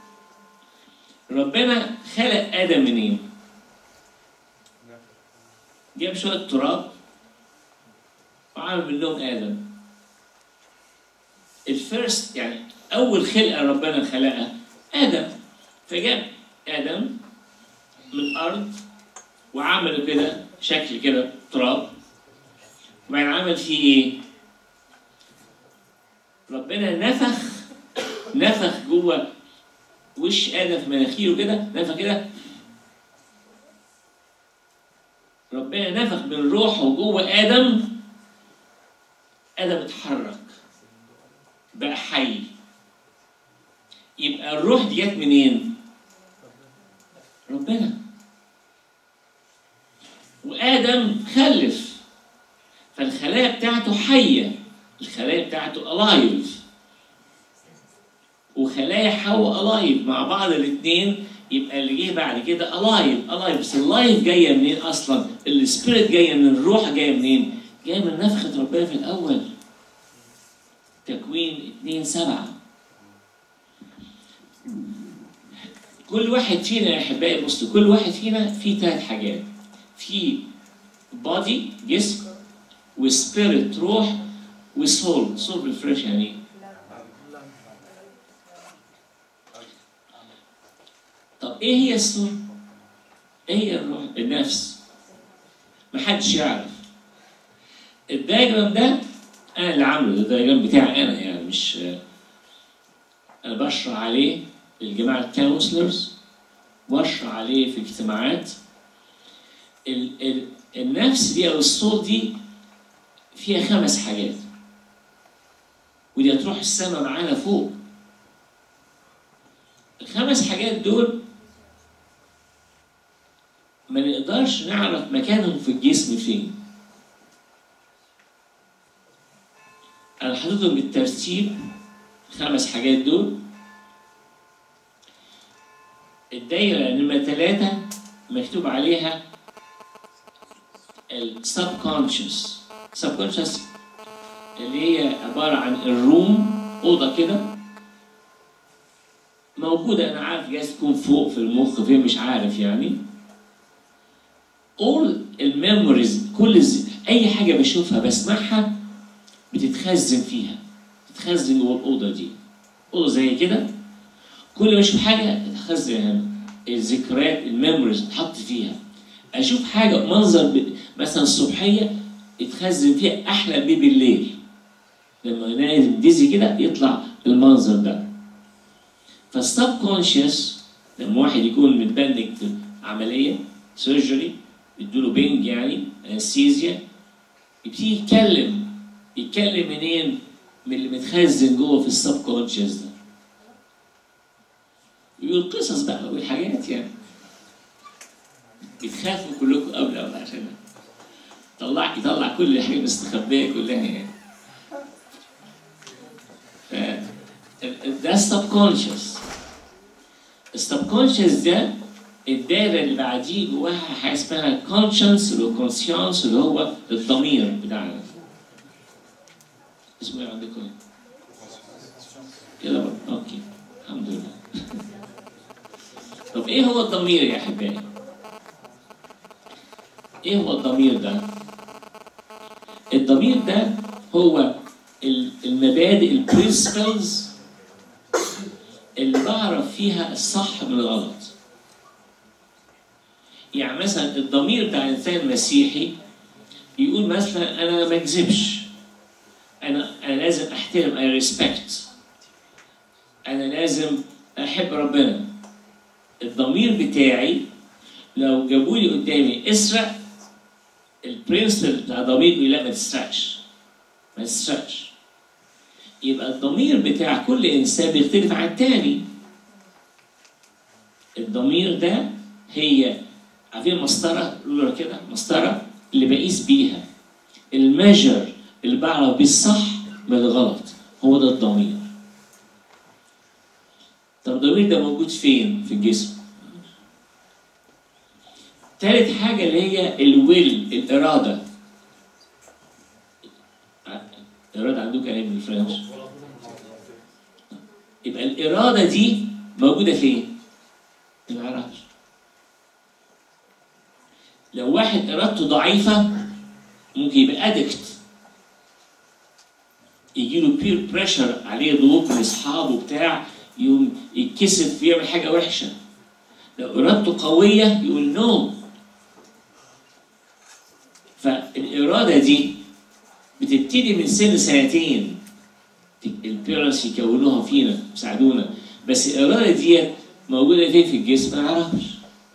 Speaker 2: ربنا خلق ادم منين؟ جاب شويه تراب وعمل منهم ادم الفيرست يعني اول خلقه ربنا خلقها ادم فجاب ادم من الارض وعملوا كده شكل كده تراب وبعدين عمل فيه ايه؟ ربنا نفخ نفخ جوه وش ادم في مناخيره كده نفخ كده ربنا نفخ من روحه جوه ادم ادم اتحرك بقى حي يبقى الروح دي جت منين؟ ربنا وآدم خلف فالخلايا بتاعته حية الخلايا بتاعته alive وخلايا حواء alive مع بعض الاثنين يبقى اللي جه بعد كده alive alive بس اللايف جاية منين أصلا؟ السبيريت جاية من الروح جاية منين؟ جاية من نفخة ربنا في الأول تكوين 2 7 كل واحد فينا يا احبائي بصوا كل واحد فينا فيه ثلاث حاجات في بادي جسم وسبيريت روح وسول سول بالفريش يعني إيه؟ طب ايه هي السول؟ ايه هي الروح؟ النفس محدش يعرف الدايجرام ده انا اللي عامله ده الدايجرام بتاعي انا يعني مش انا بشرح عليه للجماعه الكونسلرز بشرح عليه في اجتماعات ال ال النفس دي او الصوت دي فيها خمس حاجات ودي هتروح السما معانا فوق الخمس حاجات دول ما نقدرش نعرف مكانهم في الجسم فين انا حاططهم بالترتيب خمس حاجات دول الدايرة نمرة ثلاثة مكتوب عليها السبكونشس subconscious اللي هي عبارة عن الروم أوضة كده موجودة أنا عارف جايز تكون فوق في المخ فين مش عارف يعني all الميموريز كل الز... أي حاجة بشوفها بسمعها بتتخزن فيها تتخزن جوه الأوضة دي أوضة زي كده كل ما أشوف حاجة تتخزن هنا الذكريات الميموريز تحط فيها أشوف حاجة منظر ب... مثلا الصبحية يتخزن فيها أحلم بيه بالليل لما نايم ديزي كده يطلع المنظر ده فالسب كونشس لما واحد يكون متبنج في عملية سيرجري يدوله بنج يعني انستيزيا يبتدي يتكلم يتكلم منين؟ من اللي متخزن جوه في السب كونشس ده ويقول قصص بقى والحاجات يعني بتخافوا كلكم قبل قبل عشان طلع يطلع كل حاجه مستخبيه كلها يعني ف ده السبكونشس السبكونشس ده الدايره اللي بعديه جواها حاجه اسمها كونشنس اللي هو كونسيونس اللي هو الضمير بتاعنا اسمه ايه عندكم ايه؟ كده برضه اوكي الحمد لله طب ايه هو الضمير يا احبائي؟ ايه هو الضمير ده؟ الضمير ده هو ال- المبادئ البرنسبلز اللي بعرف فيها الصح من الغلط. يعني مثلا الضمير بتاع انسان مسيحي يقول مثلا انا ما اكذبش انا انا لازم احترم اي ريسبكت انا لازم احب ربنا الضمير بتاعي لو جابوا لي قدامي اسرق البرنسبل بتاع الضمير يقول لا ما تسرقش ما تسرقش يبقى الضمير بتاع كل انسان بيختلف عن التاني الضمير ده هي عارفين مسطره رولر كده مسطره اللي بقيس بيها الميجر اللي بعرف بيه الصح من الغلط هو ده الضمير طب الضمير ده موجود فين في الجسم تالت حاجة اللي هي الويل الإرادة الإرادة عندكم ايه بالفرنش؟ يبقى الإرادة دي موجودة فين؟ ما نعرفش لو واحد إرادته ضعيفة ممكن يبقى أدكت يجيله بير بريشر عليه ضغوط من أصحابه بتاع يقوم يتكسف يعمل حاجة وحشة لو إرادته قوية يقول نو فالإرادة دي بتبتدي من سن سنتين البيرنتس يكونوها فينا يساعدونا بس الإرادة ديت موجودة فين في الجسم ما نعرفش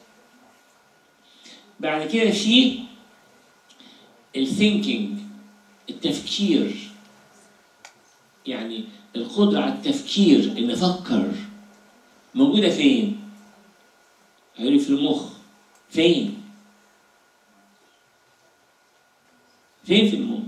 Speaker 2: بعد كده في الثينكينج التفكير يعني القدرة على التفكير إن أفكر موجودة فين؟ هيقولي في المخ فين؟ فين في المخ؟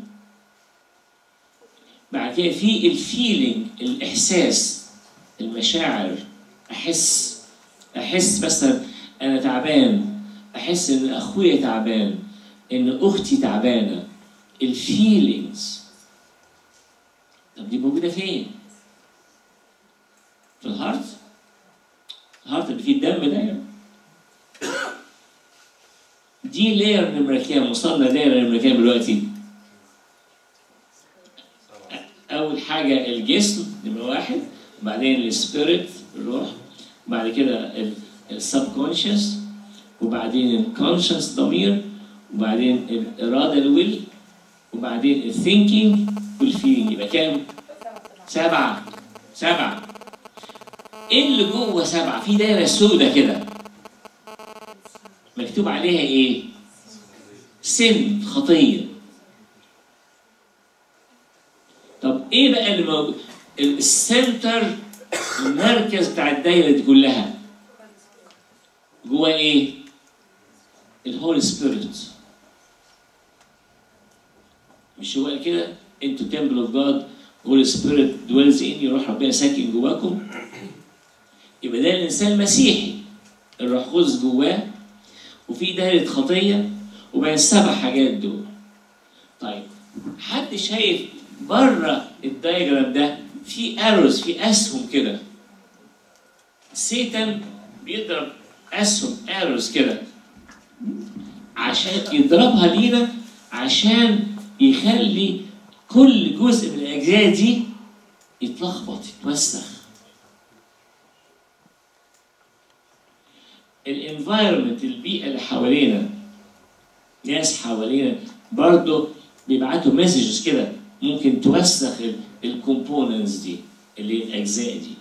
Speaker 2: بعد كده في الفيلينج الإحساس المشاعر أحس أحس مثلا أنا تعبان أحس إن أخويا تعبان إن أختي تعبانة الفيلينجز طب دي موجودة فين؟ في الهارت؟ الهارت اللي فيه الدم ده يعني دي لاير نمرة كام؟ وصلنا لاير نمرة كام دلوقتي؟ أول حاجة الجسم نمرة واحد وبعدين السبيريت الروح وبعد كده السب كونشس وبعدين الكونشس ضمير وبعدين الإرادة الويل وبعدين الثينكينج والفيلينج يبقى كام؟ سبعة سبعة ايه اللي جوه سبعة؟ في دايرة سودة كده مكتوب عليها ايه؟ سن خطية طب ايه بقى اللي موجود؟ السنتر المركز بتاع الدايرة دي كلها جوه ايه؟ الهولي سبيريت مش هو قال كده انتوا تمبل اوف جاد هولي سبيريت دويلز ان يروح ربنا ساكن جواكم يبقى ده الانسان المسيحي الروح قدس جواه وفي دايره خطيه وبين السبع حاجات دول طيب حد شايف بره الدايجرام ده في اروز في اسهم كده سيتان بيضرب اسهم اروز كده عشان يضربها لينا عشان يخلي كل جزء من الاجزاء دي يتلخبط يتوسخ الانفايرمنت البيئه اللي حوالينا ناس حوالينا برضه بيبعتوا مسجز كده ممكن توسخ الكومبوننتس دي اللي هي الاجزاء دي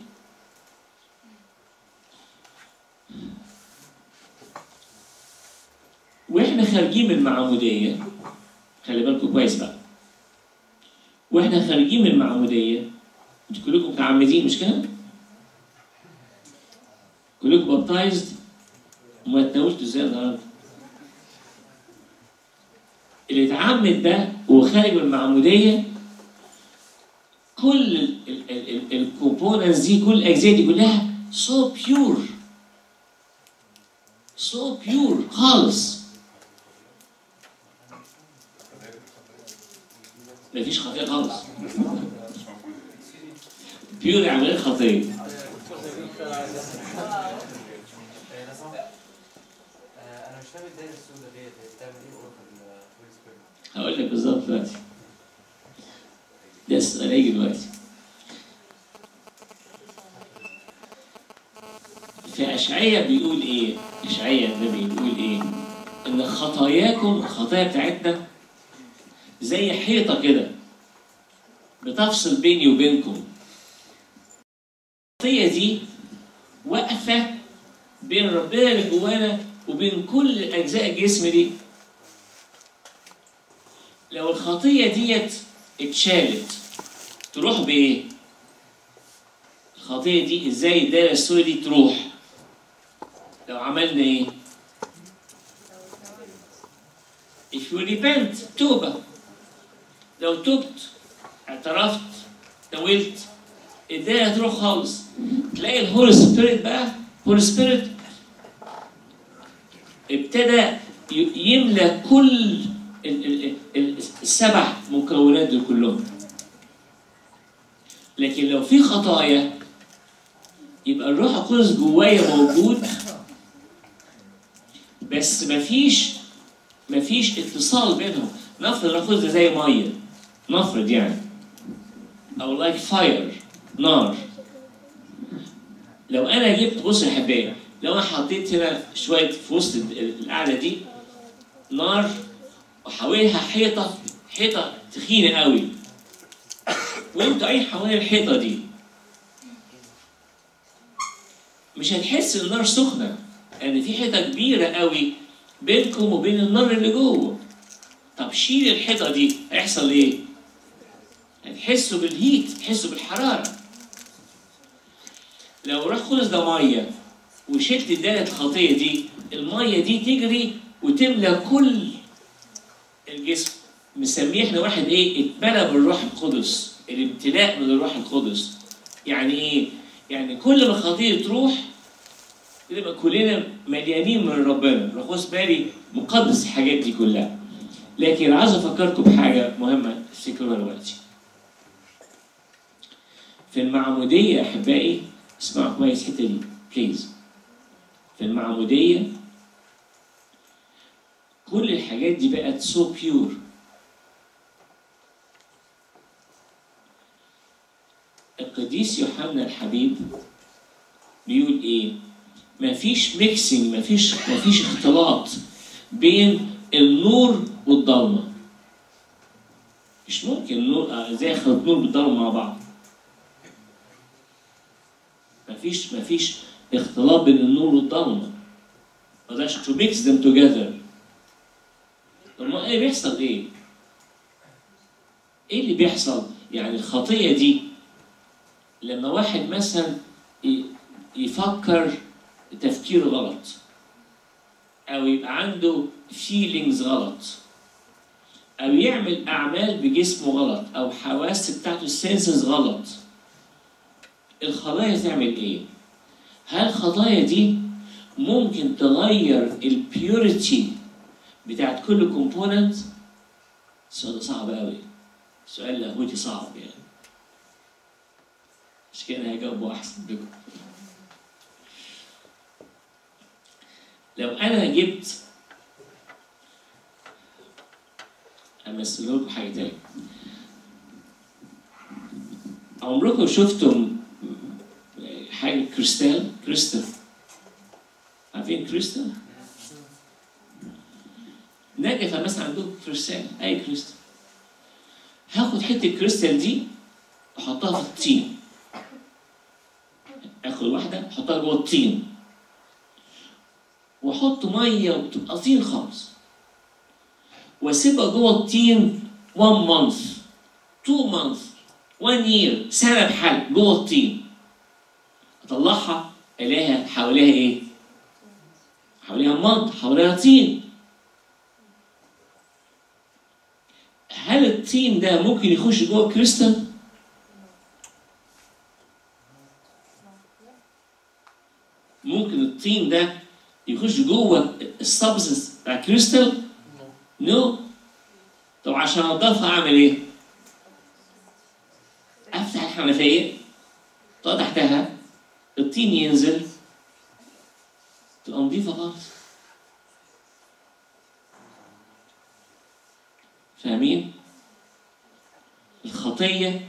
Speaker 2: واحنا خارجين من المعموديه خلي بالكم كويس بقى واحنا خارجين من المعموديه انتوا كلكم متعمدين مش كده؟ بابتايزد وما اتناولش ازاي النهارده اللي اتعمد ده وخارج من المعموديه كل الكومبوننتس دي كل الاجزاء دي كلها سو بيور سو بيور خالص مفيش خطيه خالص بيور يعني غير خطيه
Speaker 6: انا مش فاهم الدايره السوداء ديت هي بتعمل ايه اوروبا الهولي سبيريت
Speaker 2: هقول لك بالظبط دلوقتي ده السؤال هيجي دلوقتي في أشعية بيقول إيه؟ أشعية النبي بيقول إيه؟ إن خطاياكم الخطايا بتاعتنا زي حيطة كده بتفصل بيني وبينكم الخطية دي واقفة بين ربنا اللي جوانا وبين كل أجزاء الجسم دي لو الخطية ديت اتشالت تروح بإيه؟ الخطية دي إزاي الدايرة السوداء دي تروح؟ لو عملنا إيه؟ If you repent توبة لو تبت اعترفت نويت الدايرة هتروح خالص تلاقي الهولي سبيريت بقى هولي سبيريت ابتدى ي- يملى كل ال- ال- ال- السبع مكونات دول كلهم لكن لو في خطايا يبقى الروح القدس جوايا موجود بس مفيش مفيش اتصال بينهم نفرض الروح القدس ده زي ميه نفرض يعني او لايك فاير نار لو انا جبت بص يا حبايبي لو انا حطيت هنا شويه في وسط ال- القعده دي نار وحواليها حيطه حيطه تخينه قوي وانتوا قاعدين حوالين الحيطه دي مش هتحس ان النار سخنه لان في حيطه كبيره قوي بينكم وبين النار اللي جوه طب شيل الحيطه دي هيحصل ايه؟ هتحسوا بالهيت تحسوا بالحراره لو راح خلص ده ميه وشلت الداله الخطيه دي الميه دي تجري وتملى كل الجسم مسميه احنا واحد ايه اتملى بالروح القدس الامتلاء من الروح القدس يعني ايه يعني كل ما الخطيه تروح نبقى كلنا مليانين من ربنا الروح القدس مالي مقدس الحاجات دي كلها لكن عايز افكركم بحاجه مهمه تفتكروها دلوقتي في المعموديه يا احبائي اسمعوا كويس الحته دي بليز في المعموديه كل الحاجات دي بقت سو بيور القديس يوحنا الحبيب بيقول ايه مفيش ميكسينج مفيش مفيش اختلاط بين النور والضلمه مش ممكن النور آه، ازاي اخلط نور بالضلمه مع بعض مفيش مفيش اختلاط بين النور والضلمه ما تقدرش to mix them together طب ما ايه بيحصل ايه؟ ايه اللي بيحصل؟ يعني الخطيه دي لما واحد مثلا ي- يفكر تفكير غلط او يبقى عنده feelings غلط او يعمل اعمال بجسمه غلط او حواس بتاعته السنسز غلط الخطايا تعمل ايه هل الخطايا دي ممكن تغير البيوريتي بتاعت كل كومبوننت السؤال ده صعب قوي سؤال لاهوتي صعب يعني مش كده هجاوبه احسن بكم لو انا جبت امثله لكم حاجه تاني عمركم شفتم حاجه كريستال كريستال عارفين كريستال نجفه مثلا عندكم كريستال اي كريستال هاخد حته كريستال دي احطها في الطين اخد واحده احطها جوه الطين واحط ميه وتبقى طين خالص واسيبها جوه الطين 1 month 2 month 1 year سنه بحال جوه الطين اطلعها الاقيها حواليها ايه؟ حواليها مط حواليها طين هل الطين ده ممكن يخش جوه الكريستال؟ ممكن الطين ده يخش جوه السبستنس بتاع الكريستال؟ نو طب عشان انضفها اعمل ايه؟ افتح الحنفيه طب تحتها الطين ينزل تبقى نظيفه خالص فاهمين؟ الخطيه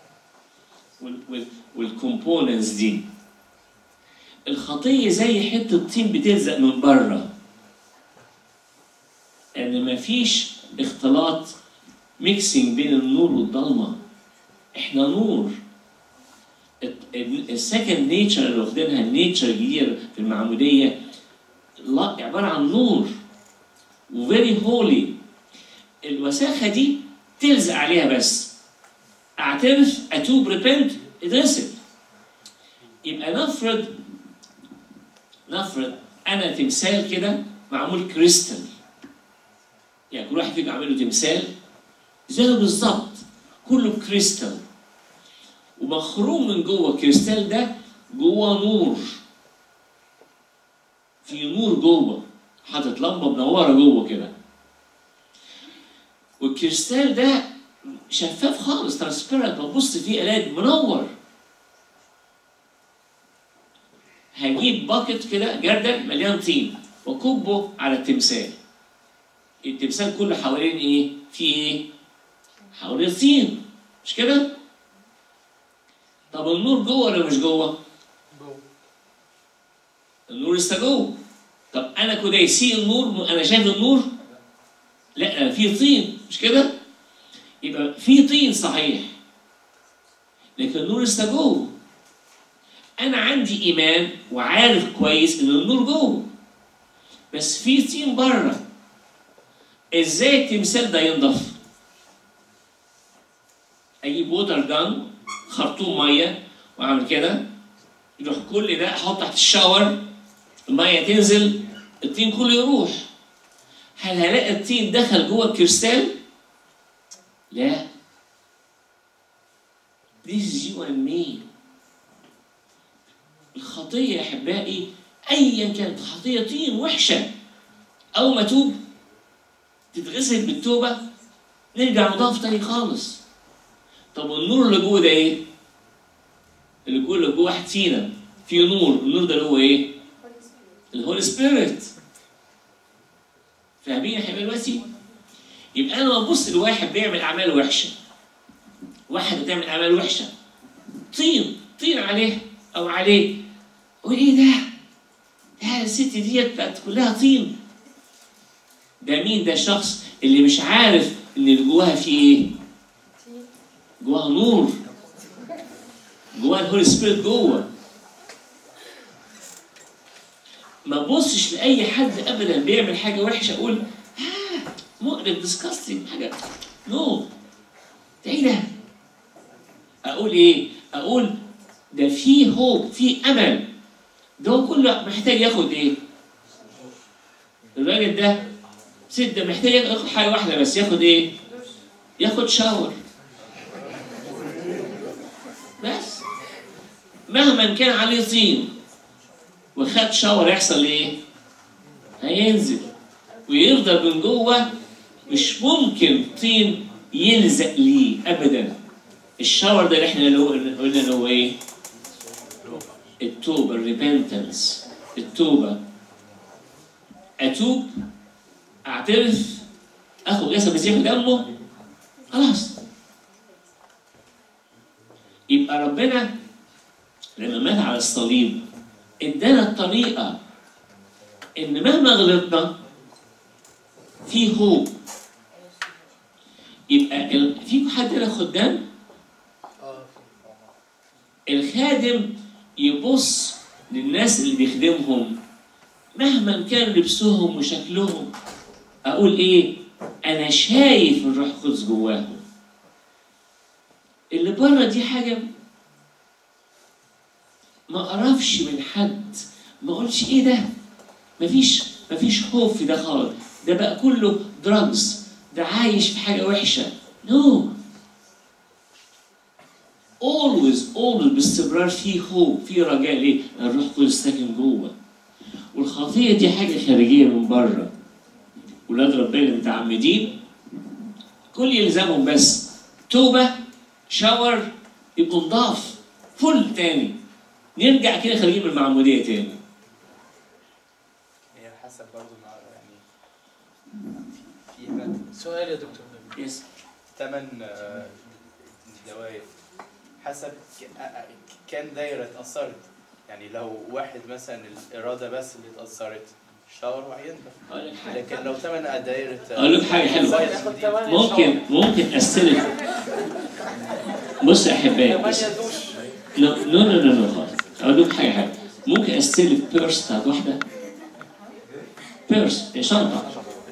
Speaker 2: والكومبوننتس دي الخطيه زي حته طين بتلزق من بره ان مفيش اختلاط ميكسينج بين النور والضلمه احنا نور السكند نيتشر اللي واخدينها النيتشر الجديده في المعموديه لا عباره عن نور وفيري هولي الوساخه دي تلزق عليها بس اعترف اتوب ريبنت اتغسل يبقى نفرض نفرض انا تمثال كده معمول كريستال يعني كل واحد فيكم عامل له تمثال زيه بالظبط كله كريستال ومخروم من جوه الكريستال ده جوه نور في نور جوه حاطط لمبه منوره جوه كده والكريستال ده شفاف خالص ترانسبيرنت ببص فيه الاقي منور هجيب باكت كده جردل مليان طين واكبه على التمثال التمثال كله حوالين ايه؟ فيه ايه؟ حوالين طين مش كده؟ طب النور جوه ولا مش جوه؟
Speaker 1: جوه
Speaker 2: النور لسه جوه طب انا كده يسيء النور انا شايف النور؟ لا في طين مش كده؟ يبقى في طين صحيح لكن النور لسه جوه انا عندي ايمان وعارف كويس ان النور جوه بس في طين بره ازاي التمثال ده ينضف اجيب ووتر جان خرطوم ميه واعمل كده يروح كل ده احط تحت الشاور الميه تنزل الطين كله يروح هل هلاقي الطين دخل جوه الكريستال لا This is you and me الخطية يا أحبائي أيا كانت خطية طين وحشة أول ما توب تتغسل بالتوبة نرجع نضاف تاني خالص طب النور اللي جوه ده إيه؟ اللي جوه اللي جوه واحد فينا في نور النور ده اللي هو إيه؟ الهولي سبيريت فاهمين يا حبايبي دلوقتي؟ يبقى أنا ببص لواحد بيعمل أعمال وحشة واحد بتعمل أعمال وحشة طين طين عليه أو عليه أقول إيه ده؟ ده الست ديت بقت كلها طين ده مين ده الشخص اللي مش عارف ان اللي جواها فيه ايه؟ جواها نور جواها الهولي سبيريت جوه ما ببصش لاي حد ابدا بيعمل حاجه وحشه اقول ها مقرف ديسكاستنج حاجه نو ده ايه ده؟ اقول ايه؟ اقول ده في هوب في امل ده هو كله محتاج ياخد ايه؟ الراجل ده ست ده محتاج ياخد حاجه واحده بس ياخد ايه؟ ياخد شاور بس مهما كان عليه طين وخد شاور يحصل ايه؟ هينزل ويفضل من جوه مش ممكن طين يلزق ليه ابدا الشاور ده اللي احنا قلنا اللي هو ايه؟ التوبه الريبنتنس التوبه اتوب اعترف اخد جسد المسيح دمه خلاص يبقى ربنا لما مات على الصليب ادانا الطريقه ان مهما غلطنا في هوب يبقى ال- في حد هنا خدام
Speaker 1: اه
Speaker 2: الخادم يبص للناس اللي بيخدمهم مهما كان لبسهم وشكلهم اقول ايه انا شايف الروح القدس جواهم اللي بره دي حاجه ما اقرفش من حد ما اقولش ايه ده مفيش مفيش خوف في ده خالص ده بقى كله دراجز ده عايش في حاجه وحشه نو no. always always باستمرار في خوف في رجاء ليه؟ الروح القدس ساكن جوه والخطيه دي حاجه خارجيه من بره ولاد ربنا متعمدين كل يلزمهم بس توبه شاور يبقوا نضاف فل تاني نرجع كده خارجين من المعموديه تاني
Speaker 6: هي حسب برضه مع يعني في هنا
Speaker 1: سؤال يا دكتور نبيل
Speaker 2: يس
Speaker 6: ثمن الدوائر حسب ك- آه، آه، كان دايرة اتأثرت يعني لو واحد مثلا الإرادة بس اللي اتأثرت شاور وهينضف
Speaker 2: اقول لك حاجه
Speaker 6: لكن لو ثمن دايرة آه،
Speaker 2: أقول لك حاجة حلوة.
Speaker 6: زي دي-
Speaker 2: ممكن ممكن استلف بص يا احبائي بص. نو نو نو نو نو خالص اقول لك حاجه حاجه ممكن استلف بيرس بتاعت واحده بيرس شنطه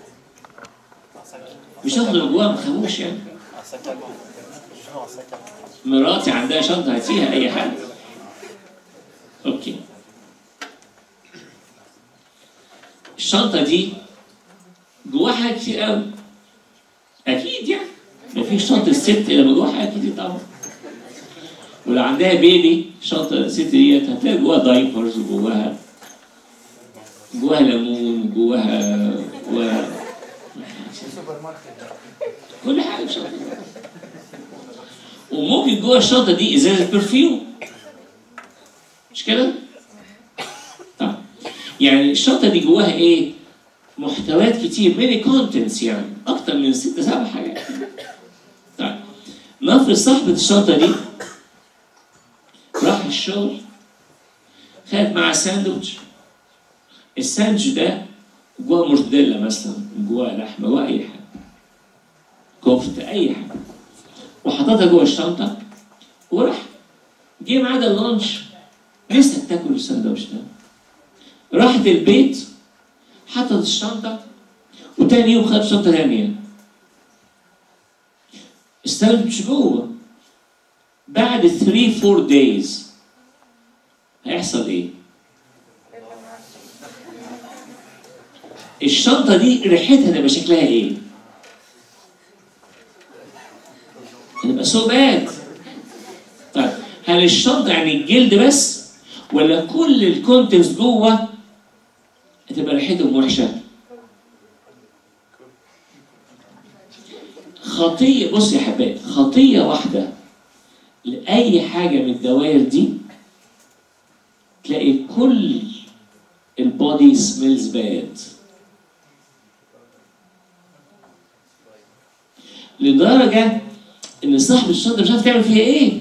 Speaker 2: مش هاخد اللي جواها ما تخافوش يعني مراتي عندها شنطه هاتيها اي حد اوكي الشنطه دي جواها حاجات كتير قوي اكيد يعني مفيش شنطه ست الا ما جواها حاجات كتير طبعا ولو عندها بيبي شنطه الست ديت هتلاقي جواها دايبرز وجواها جواها ليمون جواها جواها كل حاجه في الشنطه وممكن جوه الشنطه دي ازازه برفيوم مش كده؟ طيب يعني الشنطه دي جواها ايه؟ محتويات كتير ميني كونتنتس يعني اكتر من ست سبع حاجات طيب نفرض صاحبة الشنطة دي راح الشغل خد معاه ساندوتش الساندوتش ده جواه مورتديلا مثلا جواه لحمة جواه أي حاجة كفتة أي حاجة وحطتها جوه الشنطة وراح جه ميعاد اللانش لسه بتاكل الساندوتش ده راحت البيت حطت الشنطة وتاني يوم خدت شنطة تانية الساندوتش جوه بعد 3 4 دايز هيحصل ايه؟ الشنطة دي ريحتها تبقى شكلها ايه؟ هتبقى سو باد طيب هل الشنطة يعني الجلد بس ولا كل الكونتنتس جوه هتبقى ريحتهم وحشة؟ خطية بص يا حبايبي خطية واحدة لأي حاجة من الدوائر دي تلاقي كل البودي سميلز باد لدرجة إن صاحب الشنطة مش عارف تعمل فيها إيه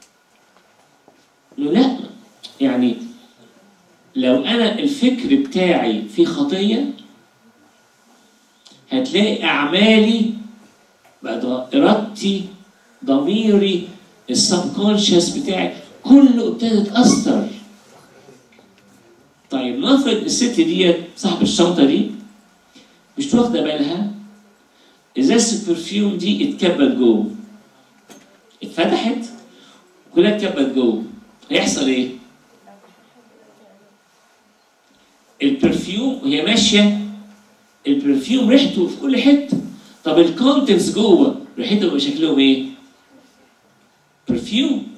Speaker 2: إنه لأ يعني لو أنا الفكر بتاعي فيه خطية هتلاقي أعمالي بقى إرادتي ضميري السبكونشس بتاعي كله ابتدى يتأثر طيب نفرض الست ديت صاحب الشنطة دي مش واخدة بالها ازازة البرفيوم دي اتكبت جوه اتفتحت كلها اتكبت جوه هيحصل ايه؟ البرفيوم وهي ماشية البرفيوم ريحته في كل حتة طب الكونتنتس جوه ريحتهم يبقى شكلهم ايه؟ برفيوم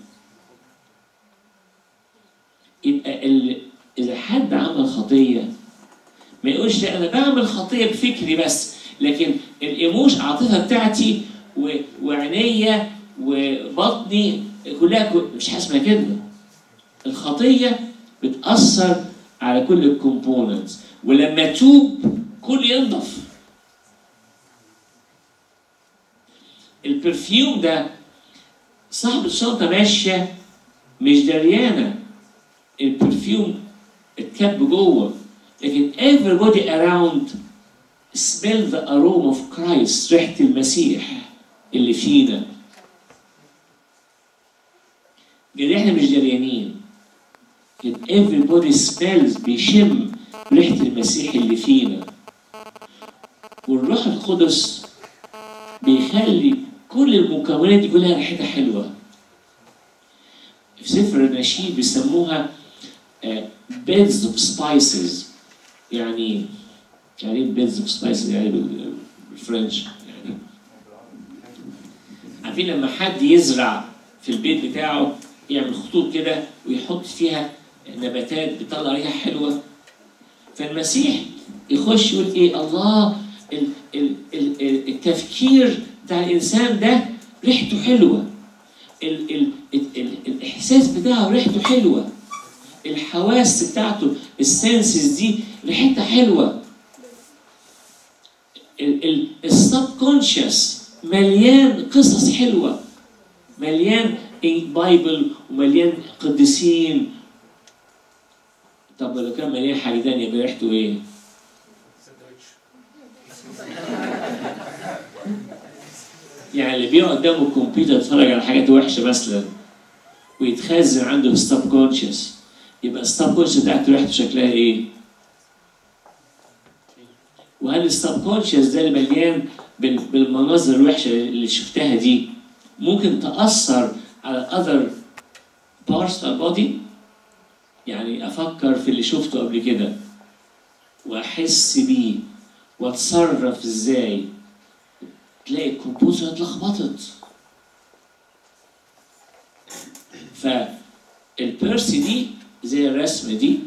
Speaker 2: يبقى ال... اذا حد عمل خطيه ما يقولش لا انا بعمل خطيه بفكري بس لكن الايموش عاطفه بتاعتي و... وعينيا وبطني كلها ك... مش حاسمه كده الخطيه بتاثر على كل الكومبوننتس ولما توب كل ينضف البرفيوم ده صاحب الشنطه ماشيه مش دريانه البرفيوم اتكب جوه لكن everybody around smell the aroma of Christ ريحة المسيح اللي فينا يعني احنا مش دريانين لكن everybody smells بيشم ريحة المسيح اللي فينا والروح القدس بيخلي كل المكونات دي كلها ريحتها حلوه في سفر النشيد بيسموها بيدز اوف سبايسز يعني يعني بيدز اوف سبايسز يعني بال- بالفرنش يعني عارفين لما حد يزرع في البيت بتاعه يعمل خطوط كده ويحط فيها نباتات بتطلع ريحه حلوه فالمسيح يخش يقول ايه الله ال ال ال ال- التفكير بتاع الانسان ده ريحته حلوه ال ال ال ال الاحساس بتاعه ريحته حلوه الحواس بتاعته السنسز دي ريحتها حلوه السب كونشس مليان قصص حلوه مليان بايبل ومليان قديسين طب لو كان مليان حاجه تانيه يبقى ريحته ايه؟ يعني اللي بيقعد قدامه الكمبيوتر يتفرج على حاجات وحشه مثلا ويتخزن عنده الستاب كونشس يبقى الستاب كونشس بتاعته ريحته شكلها ايه؟ وهل الستاب كونشس ده اللي مليان بال- بالمناظر الوحشه اللي شفتها دي ممكن تاثر على other parts of the body يعني افكر في اللي شفته قبل كده واحس بيه واتصرف ازاي تلاقي الكمبوزر اتلخبطت فالبيرسي دي زي الرسمه دي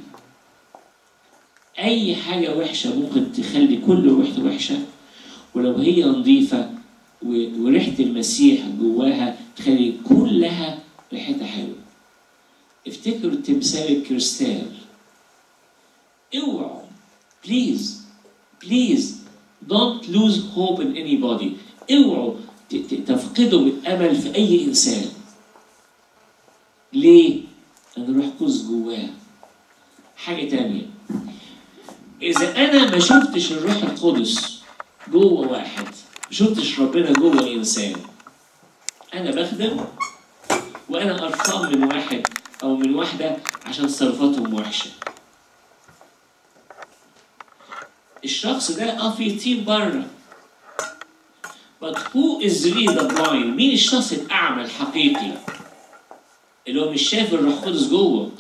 Speaker 2: اي حاجه وحشه ممكن تخلي كل ريحته وحشه ولو هي نظيفه و- وريحه المسيح جواها تخلي كلها ريحتها حلوه افتكروا تمثال الكريستال اوعوا بليز بليز don't lose hope in anybody اوعوا ت- ت- تفقدوا الامل في اي انسان ليه؟ لان الروح القدس جواه حاجه تانية اذا انا ما شفتش الروح القدس جوه واحد ما شفتش ربنا جوه انسان انا بخدم وانا قرفان من واحد او من واحده عشان تصرفاتهم وحشه الشخص ده اه في تيم بره but who is really the blind مين الشخص الاعمى الحقيقي اللي هو مش شايف الروح القدس جوه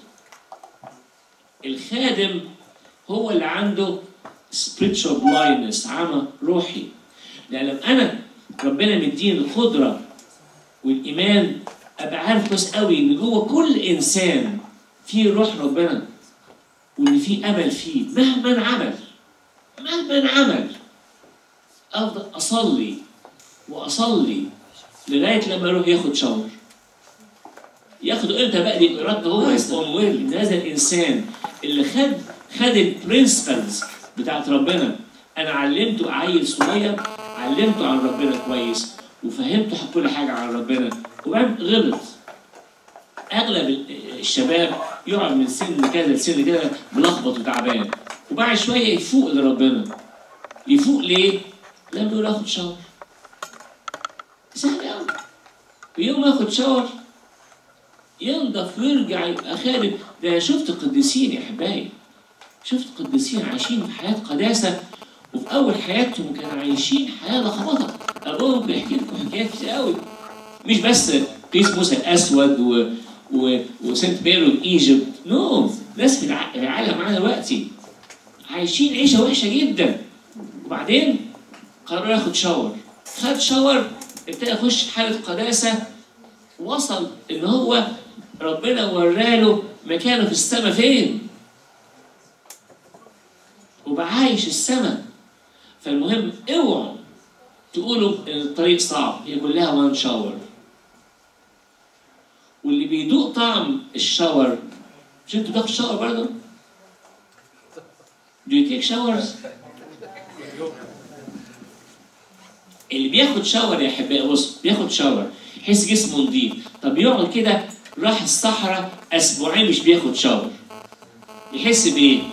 Speaker 2: الخادم هو اللي عنده spiritual blindness عمى روحي لان لما انا ربنا مديني القدره والايمان ابقى عارف كويس قوي ان جوه كل انسان فيه روح ربنا وان فيه امل فيه مهما عمل مهما عمل افضل اصلي واصلي لغايه لما اروح ياخد شاور ياخد امتى بقى دي ارادته هو اون ويل ان هذا الانسان اللي خد خد البرنسبلز بتاعت ربنا انا علمته عيل صغير علمته عن ربنا كويس وفهمته كل حاجه عن ربنا وبعدين غلط اغلب الشباب يقعد من سن كذا لسن كده ملخبط وتعبان وبعد شويه يفوق لربنا يفوق ليه؟ لما يقول اخد شاور سهل قوي ويوم ما ياخد شاور ينضف ويرجع يبقى خالد ده أنا شفت قديسين يا حبايبي شفت قديسين عايشين في حياه قداسه وفي اول حياتهم كانوا عايشين حياه لخبطه ابوهم بيحكي لكم حكايات كتير قوي مش بس قيس موسى الاسود و... و... وسنت ميري اوف ايجيبت نو ناس في الع- العالم معانا دلوقتي عايشين عيشه وحشه جدا وبعدين قرر ياخد شاور خد شاور ابتدى يخش في حاله قداسه وصل ان هو ربنا وراله مكانه في السماء فين وبقى عايش السماء فالمهم اوعوا تقولوا ان الطريق صعب هي كلها وان شاور واللي بيدوق طعم الشاور مش انتوا بتاخدوا شاور برضه؟ Do you take showers؟ اللي بياخد شاور يا احبائي بص بياخد شاور يحس جسمه نضيف طب يقعد كده راح الصحراء اسبوعين مش بياخد شاور يحس بايه؟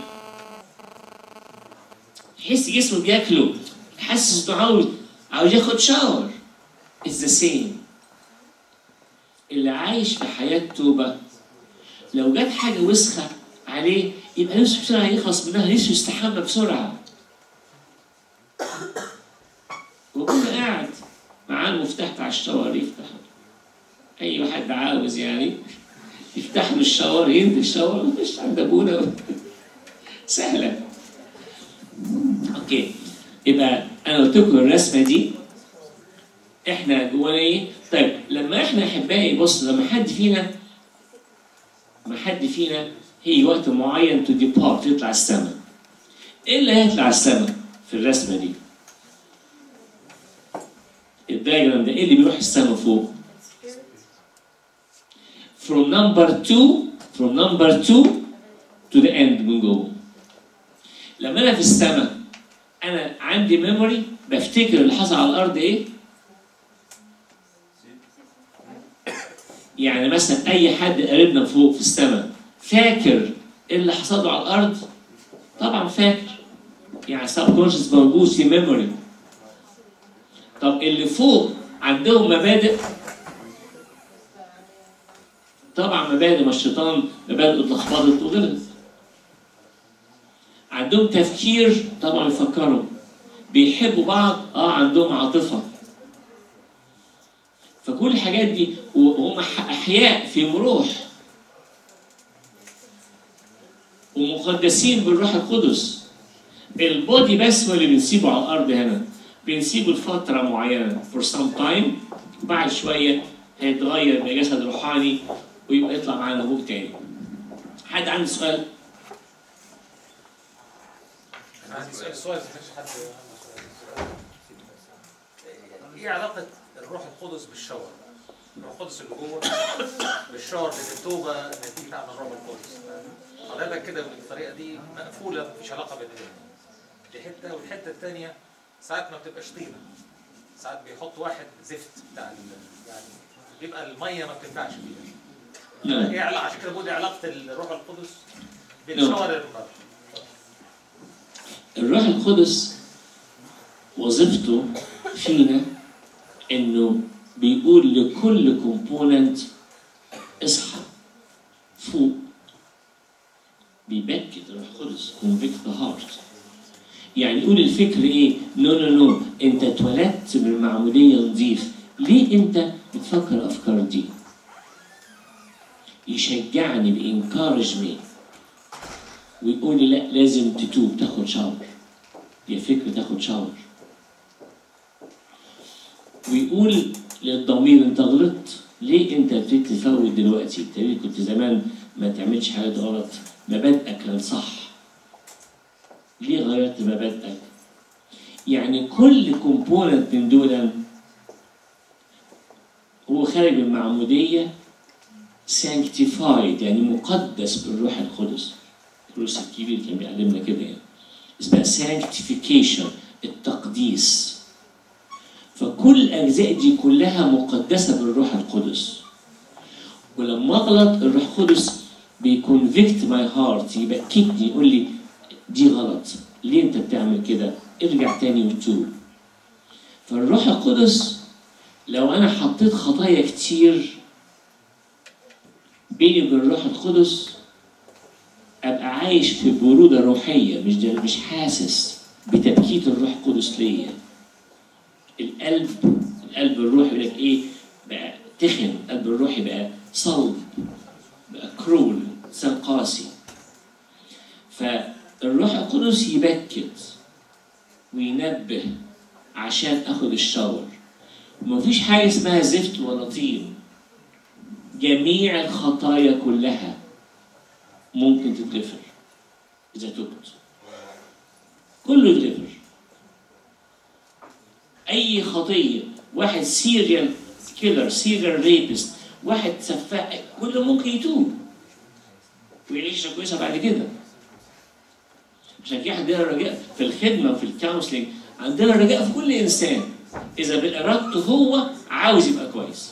Speaker 2: يحس جسمه بياكله يحسس انه عاوز عاوز ياخد شاور It's the same اللي عايش في حياة توبة لو جت حاجة وسخة عليه يبقى نفسه بسرعة يخلص منها نفسه يستحمى بسرعة وكل قاعد معاه المفتاح بتاع الشاور يفتح أي واحد عاوز يعني يفتح له الشاور ينزل الشاور ويخش عند أبونا سهلة اوكي يبقى انا قلت لكم الرسمه دي احنا جوانا ايه؟ طيب لما احنا احبائي بص لما حد فينا لما حد فينا هي وقت معين تو ديبارت يطلع السماء ايه اللي هيطلع السماء في الرسمه دي؟ الدايجرام ده ايه اللي بيروح السماء فوق؟ from number 2 from number 2 to the end من جوه لما انا في السماء انا عندي ميموري بفتكر اللي حصل على الارض ايه يعني مثلا اي حد قريبنا فوق في السماء فاكر ايه اللي حصل له على الارض طبعا فاكر يعني سب كونشس موجود في ميموري طب اللي فوق عندهم مبادئ طبعا مبادئ ما الشيطان مبادئ اتلخبطت وغلط عندهم تفكير طبعا يفكروا بيحبوا بعض اه عندهم عاطفه فكل الحاجات دي وهم ح- احياء في روح ومقدسين بالروح القدس البودي بس هو اللي بنسيبه على الارض هنا بنسيبه لفتره معينه for some time وبعد شويه هيتغير بجسد روحاني ويبقى يطلع معانا فوق تاني حد عنده سؤال؟
Speaker 7: عندي سؤال سؤال ما فيش حد ايه علاقة الروح القدس بالشاور؟ الروح القدس اللي جوه بالشاور بالتوبة نتيجة عمل الروح القدس حضرتك كده بالطريقة دي مقفولة مفيش علاقة بينهم دي حتة والحتة التانية ساعات ما بتبقاش طينة ساعات بيحط واحد زفت بتاع ال- يعني بيبقى المية ما بتنفعش فيها
Speaker 2: نعم
Speaker 7: ايه علاقة عشان كده بقول إيه علاقة الروح القدس بالشاور المقدس
Speaker 2: الروح القدس وظيفته فينا انه بيقول لكل كومبوننت اصحى فوق بيبكت الروح القدس convict the heart يعني يقول الفكر ايه نو نو نو انت اتولدت بالمعموديه نظيف ليه انت بتفكر افكار دي يشجعني بانكارج مي ويقول لي لا لازم تتوب تاخد شاور يا فكر تاخد شاور ويقول للضمير انت غلطت ليه انت ابتديت تفوت دلوقتي انت ليه كنت زمان ما تعملش حاجات غلط مبادئك كانت صح ليه غيرت مبادئك يعني كل كومبوننت من دول هو خارج من المعمودية sanctified يعني مقدس بالروح القدس الكروس الكبير كان بيعلمنا كده يعني اسمها sanctification التقديس فكل الأجزاء دي كلها مقدسة بالروح القدس ولما أغلط الروح القدس بيكونفكت ماي هارت يبكتني يقول لي دي غلط ليه أنت بتعمل كده؟ ارجع تاني وتوب فالروح القدس لو أنا حطيت خطايا كتير بيني وبين الروح القدس ابقى عايش في بروده روحيه مش ده مش حاسس بتبكيت الروح القدس ليا القلب القلب الروحي يقول لك ايه بقى تخن القلب الروحي بقى صلب بقى كرول انسان قاسي فالروح القدس يبكت وينبه عشان اخد الشاور ومفيش حاجه اسمها زفت ولا طين جميع الخطايا كلها ممكن تتغفر إذا تبت كله يتغفر أي خطية واحد سيريال كيلر سيريال ريبست واحد سفاح كله ممكن يتوب ويعيش عيشة كويسة بعد كده عشان كده عندنا رجاء في الخدمة وفي الكونسلنج عندنا رجاء في كل إنسان إذا بإرادته هو عاوز يبقى كويس.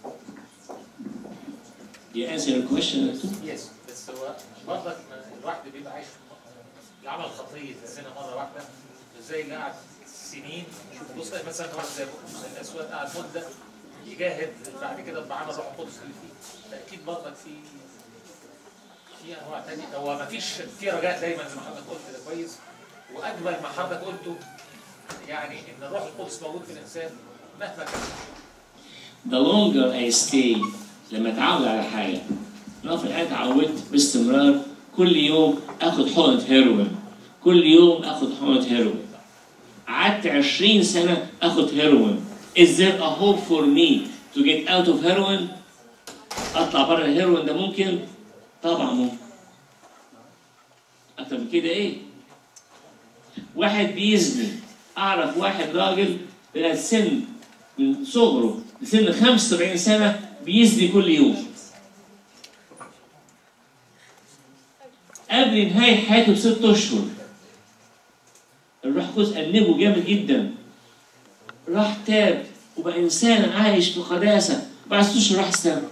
Speaker 2: دي answer your question
Speaker 7: يس بس هو برضك ما- الواحد بيبقى عايش في- عمل خطيه زنا مره واحده ازاي اللي قعد سنين شوف بص مثلا واحد زي بطرس الاسود قعد مده يجاهد بعد كده بعمل روح القدس اللي فيه تاكيد برضك في في انواع تانية هو ما فيش في رجاء دايما زي ما حضرتك قلت ده كويس واجمل ما حضرتك قلته يعني ان الروح القدس موجود في الانسان مهما كان
Speaker 2: the longer I stay لما اتعود على حاجه انا في الحياه اتعودت باستمرار كل يوم اخد حقنه هيروين كل يوم اخد حقنه هيروين قعدت 20 سنة آخد هيروين Is there a hope for me to get out of heroin؟ أطلع بره الهيروين ده ممكن؟ طبعا ممكن أكتر من كده إيه؟ واحد بيزني أعرف واحد راجل لغاية سن من صغره لسن 75 سنة بيزني كل يوم قبل نهاية حياته بست أشهر الروح القدس أنبه جامد جدا راح تاب وبقى إنسان عايش في قداسة بعد ست أشهر راح السما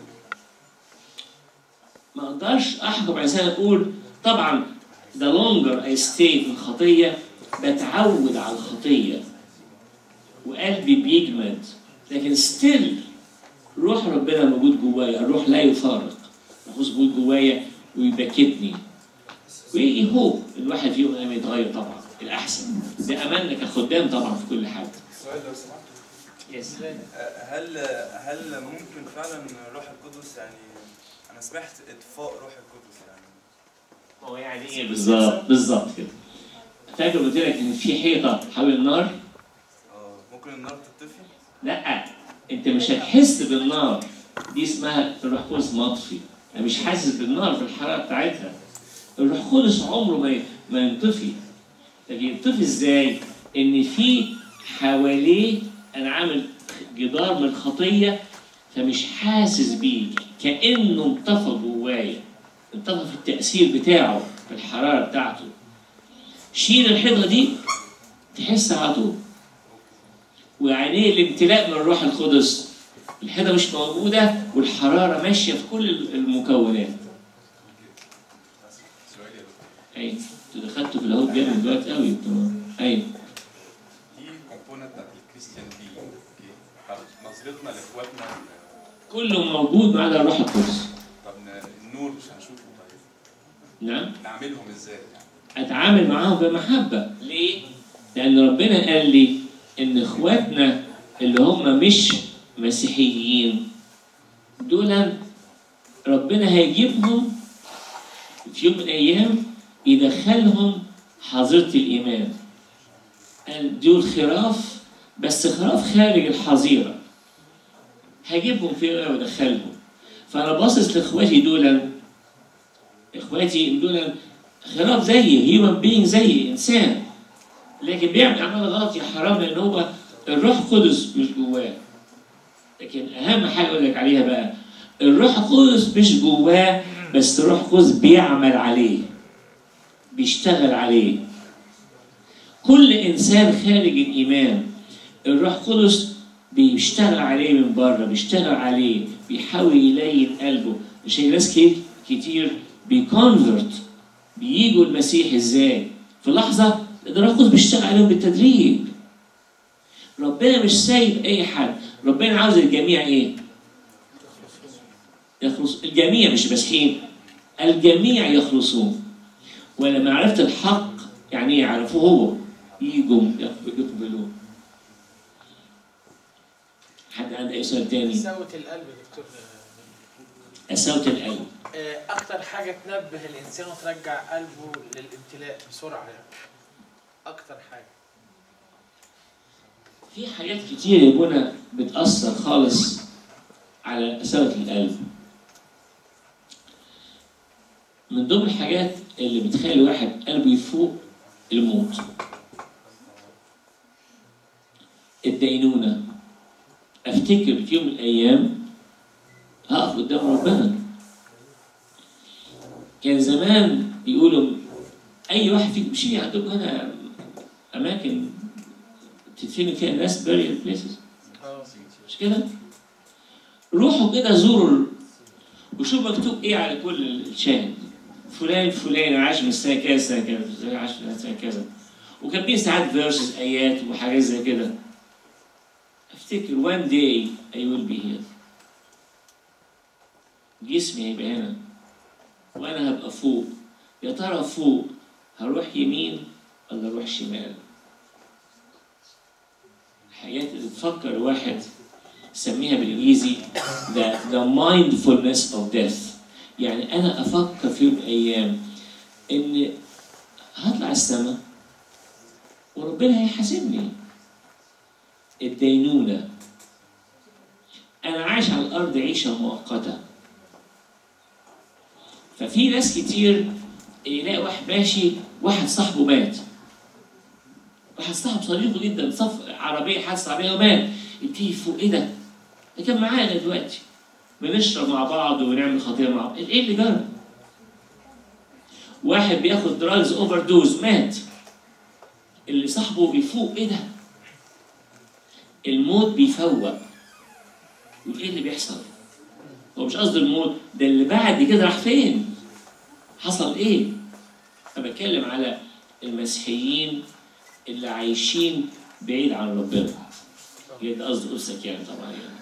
Speaker 2: ما أقدرش أحكم على إنسان أقول طبعا the longer I stay في الخطية بتعود على الخطية وقلبي بيجمد لكن ستيل روح ربنا موجود جوايا الروح لا يفارق الروح موجود جوايا ويبكتني وايه هو الواحد فيهم لما يتغير طبعا الاحسن ده املنا كخدام طبعا في كل حاجه
Speaker 8: سؤال لو سمحت
Speaker 2: يس
Speaker 8: هل هل ممكن فعلا روح القدس يعني انا سمعت اطفاء روح القدس يعني
Speaker 2: هو يعني ايه بالظبط بالظبط كده فاكر قلت لك ان في حيطه حول النار
Speaker 8: اه ممكن النار تطفي
Speaker 2: لا انت مش هتحس بالنار دي اسمها الروح القدس مطفي انا مش حاسس بالنار في الحراره بتاعتها الروح القدس عمره ما ما ينطفي لكن ينطفي ازاي؟ ان في حواليه انا عامل جدار من الخطيه فمش حاسس بيه كانه انطفى جوايا انطفى في التاثير بتاعه في الحراره بتاعته شيل الحيطه دي تحس على طول وعينيه الامتلاء من الروح القدس الحيطه مش موجوده والحراره ماشيه في كل المكونات
Speaker 4: سؤال يا دكتور
Speaker 2: ايوه انتوا دخلتوا في اللاهوت جامد دلوقتي قوي انتوا ايوه
Speaker 4: دي كومبوننت بتاعت الكريستيان بي اوكي طب نظرتنا لاخواتنا
Speaker 2: كله موجود ما عدا الروح القدس
Speaker 4: طب ن- النور مش هنشوفه طيب
Speaker 2: نعم
Speaker 4: نعملهم ازاي يعني
Speaker 2: اتعامل معاهم بمحبه ليه لان ربنا قال لي ان اخواتنا اللي هم مش مسيحيين دول ربنا هيجيبهم في يوم من الايام يدخلهم حظيره الايمان قال دول خراف بس خراف خارج الحظيره هجيبهم في يوم وادخلهم فانا باصص لاخواتي دول اخواتي دول خراف زيي هيومن بينج زيي انسان لكن بيعمل اعمال غلط يا حرام لان هو الروح القدس مش جواه لكن اهم حاجه اقول لك عليها بقى الروح القدس مش جواه بس الروح القدس بيعمل عليه بيشتغل عليه كل انسان خارج الايمان الروح القدس بيشتغل عليه من بره بيشتغل عليه بيحاول يلين قلبه عشان ناس كتير كتير بيكونفرت بييجوا المسيح ازاي؟ في لحظه الروح القدس بيشتغل عليهم بالتدريج ربنا مش سايب اي حد ربنا عاوز الجميع ايه؟ يخلص الجميع مش مسيحيين الجميع يخلصون ولما عرفت الحق يعني ايه يعرفوه هو يجوا يقبلوه حد عنده اي سؤال تاني؟
Speaker 7: سوة القلب يا دكتور
Speaker 2: قساوة القلب
Speaker 7: آه، أكتر حاجة تنبه الإنسان وترجع قلبه للامتلاء بسرعة يعني أكتر حاجة
Speaker 2: في حاجات كتير يا بونا بتأثر خالص على قساوة القلب من ضمن الحاجات اللي بتخلي واحد قلبه يفوق الموت الدينونة أفتكر في يوم من الأيام هقف قدام ربنا كان زمان يقولوا أي واحد فيكم مشي عندكم هنا أماكن تدفنوا فيها الناس باريال بليسز
Speaker 7: اه
Speaker 2: مش كده؟ روحوا كده زوروا ال- وشوفوا مكتوب ايه على كل الشاهد فلان فلان عاش من السنه كذا سنه كذا فلان عاش من السنه كذا وكاتبين ساعات فيرسز ايات وحاجات زي كده افتكر one day I will be here جسمي هيبقى هنا وانا هبقى فوق يا ترى فوق هروح يمين ولا اروح شمال الحاجات اللي تفكر الواحد سميها بالانجليزي the, the mindfulness of death يعني انا افكر في يوم من الايام ان هطلع السماء وربنا هيحاسبني الدينونة أنا عايش على الأرض عيشة مؤقتة ففي ناس كتير يلاقي واحد ماشي واحد صاحبه مات واحد صاحب صديقه جدا صف عربية حادثة عربية ومات يبتدي يفوق ايه ده؟ ده كان معانا دلوقتي بنشرب مع بعض ونعمل خطيئة مع بعض ايه اللي جرى؟ واحد بياخد دراجز اوفر دوز مات اللي صاحبه بيفوق ايه ده؟ الموت بيفوق وايه اللي بيحصل؟ هو مش قصده الموت ده اللي بعد كده راح فين؟ حصل ايه؟ انا بتكلم على المسيحيين اللي عايشين بعيد عن ربنا هي ده قصد قصتك يعني طبعا يعني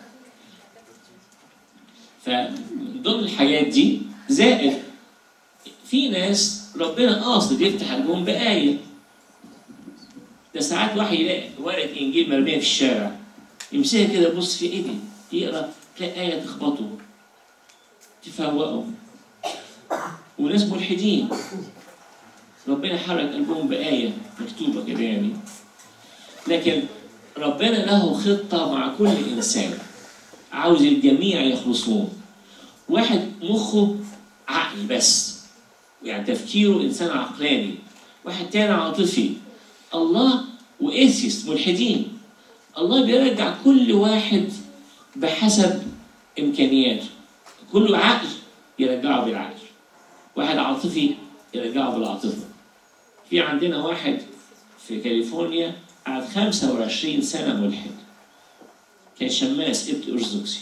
Speaker 2: فمن ضمن الحاجات دي زائد في ناس ربنا قاصد يفتح قلبهم بآية ده ساعات واحد يلاقي ورقة إنجيل مرمية في الشارع يمسكها كده يبص في إيه دي يقرا تلاقي آية تخبطه تفوقه وناس ملحدين ربنا حرك قلبهم بآية مكتوبة كده يعني لكن ربنا له خطة مع كل إنسان عاوز الجميع يخلصون واحد مخه عقل بس يعني تفكيره إنسان عقلاني واحد تاني عاطفي الله وإيثيست ملحدين الله بيرجع كل واحد بحسب إمكانياته كله عقل يرجعه بالعقل واحد عاطفي يرجعه بالعاطفة في عندنا واحد في كاليفورنيا قعد 25 سنة ملحد كان شماس ابت أرثوذكسي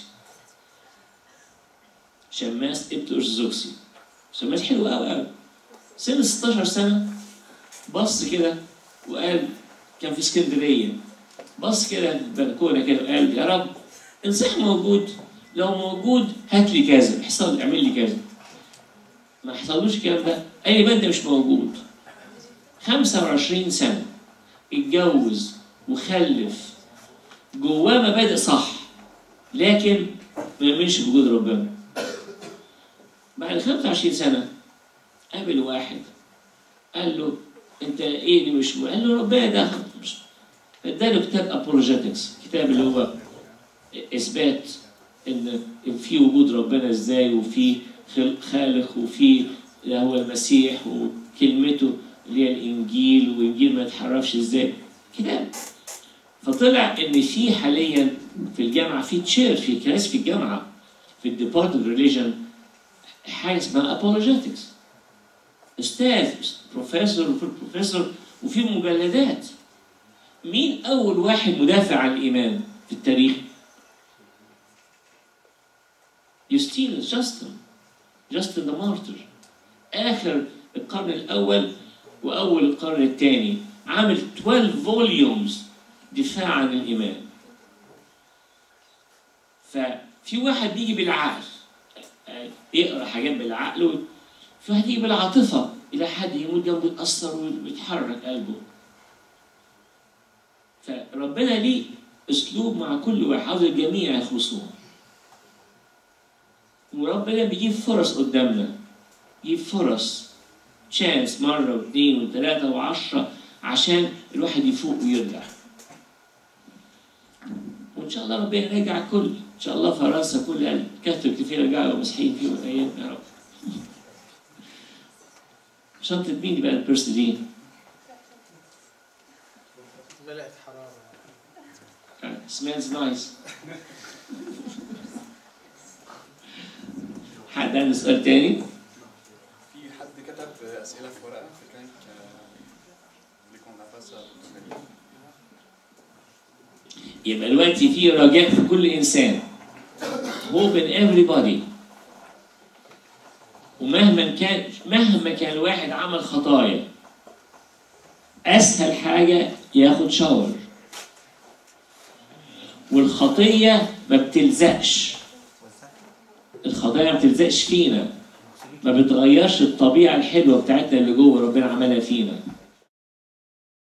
Speaker 2: شماس ابت أرثوذكسي شماس حلو قوي قوي سن 16 سنة بص كده وقال كان في اسكندرية بص كده البلكونة كده وقال يا رب إن صح موجود لو موجود هات لي كذا احصل اعمل لي كذا ما حصلوش الكلام ده أي بند مش موجود 25 سنة اتجوز وخلف جواه مبادئ صح لكن ما يؤمنش بوجود ربنا بعد 25 سنة قابل واحد قال له انت ايه اللي مش قال له ربنا ده مش اداله كتاب ابولوجيتكس كتاب اللي هو اثبات ان في وجود ربنا ازاي وفي خل- خالق وفي هو المسيح وكلمته اللي هي الانجيل والانجيل ما يتحرفش ازاي كتاب فطلع ان في حاليا في الجامعه في تشير في كلاس في الجامعه في الديبارتمنت ريليجن حاجه اسمها ابولوجيتكس استاذ بروفيسور وفي بروفيسور وفي مجلدات مين اول واحد مدافع عن الايمان في التاريخ يوستينوس جاستن جاستن ذا مارتر اخر القرن الاول واول القرن الثاني عامل 12 فوليومز دفاع عن الايمان ففي واحد بيجي بالعقل آه، يقرا حاجات بالعقل و- في واحد يجي بالعاطفه الى حد يموت جنبه يتاثر ويتحرك قلبه فربنا ليه اسلوب مع كل واحد عاوز الجميع يخلصون وربنا بيجيب فرص قدامنا يجيب فرص تشانس مرة واثنين وثلاثة وعشرة عشان الواحد يفوق ويرجع وإن شاء الله ربنا يرجع الكل إن شاء الله فرنسا كل الكاثوليك كتير يرجعوا مسيحيين في يوم من الأيام يا رب شنطة مين دي بقى البيرس دي؟
Speaker 1: ملأت حرارة
Speaker 2: smells nice حد عنده سؤال تاني؟
Speaker 4: في حد كتب اسئله في ورقه في كان لكم نفس
Speaker 2: يبقى دلوقتي في رجاء في كل انسان hope in everybody ومهما كان مهما كان الواحد عمل خطايا اسهل حاجه ياخد شاور والخطيه ما بتلزقش الخطايا ما بتلزقش فينا ما بتغيرش الطبيعه الحلوه بتاعتنا اللي جوه ربنا عملها فينا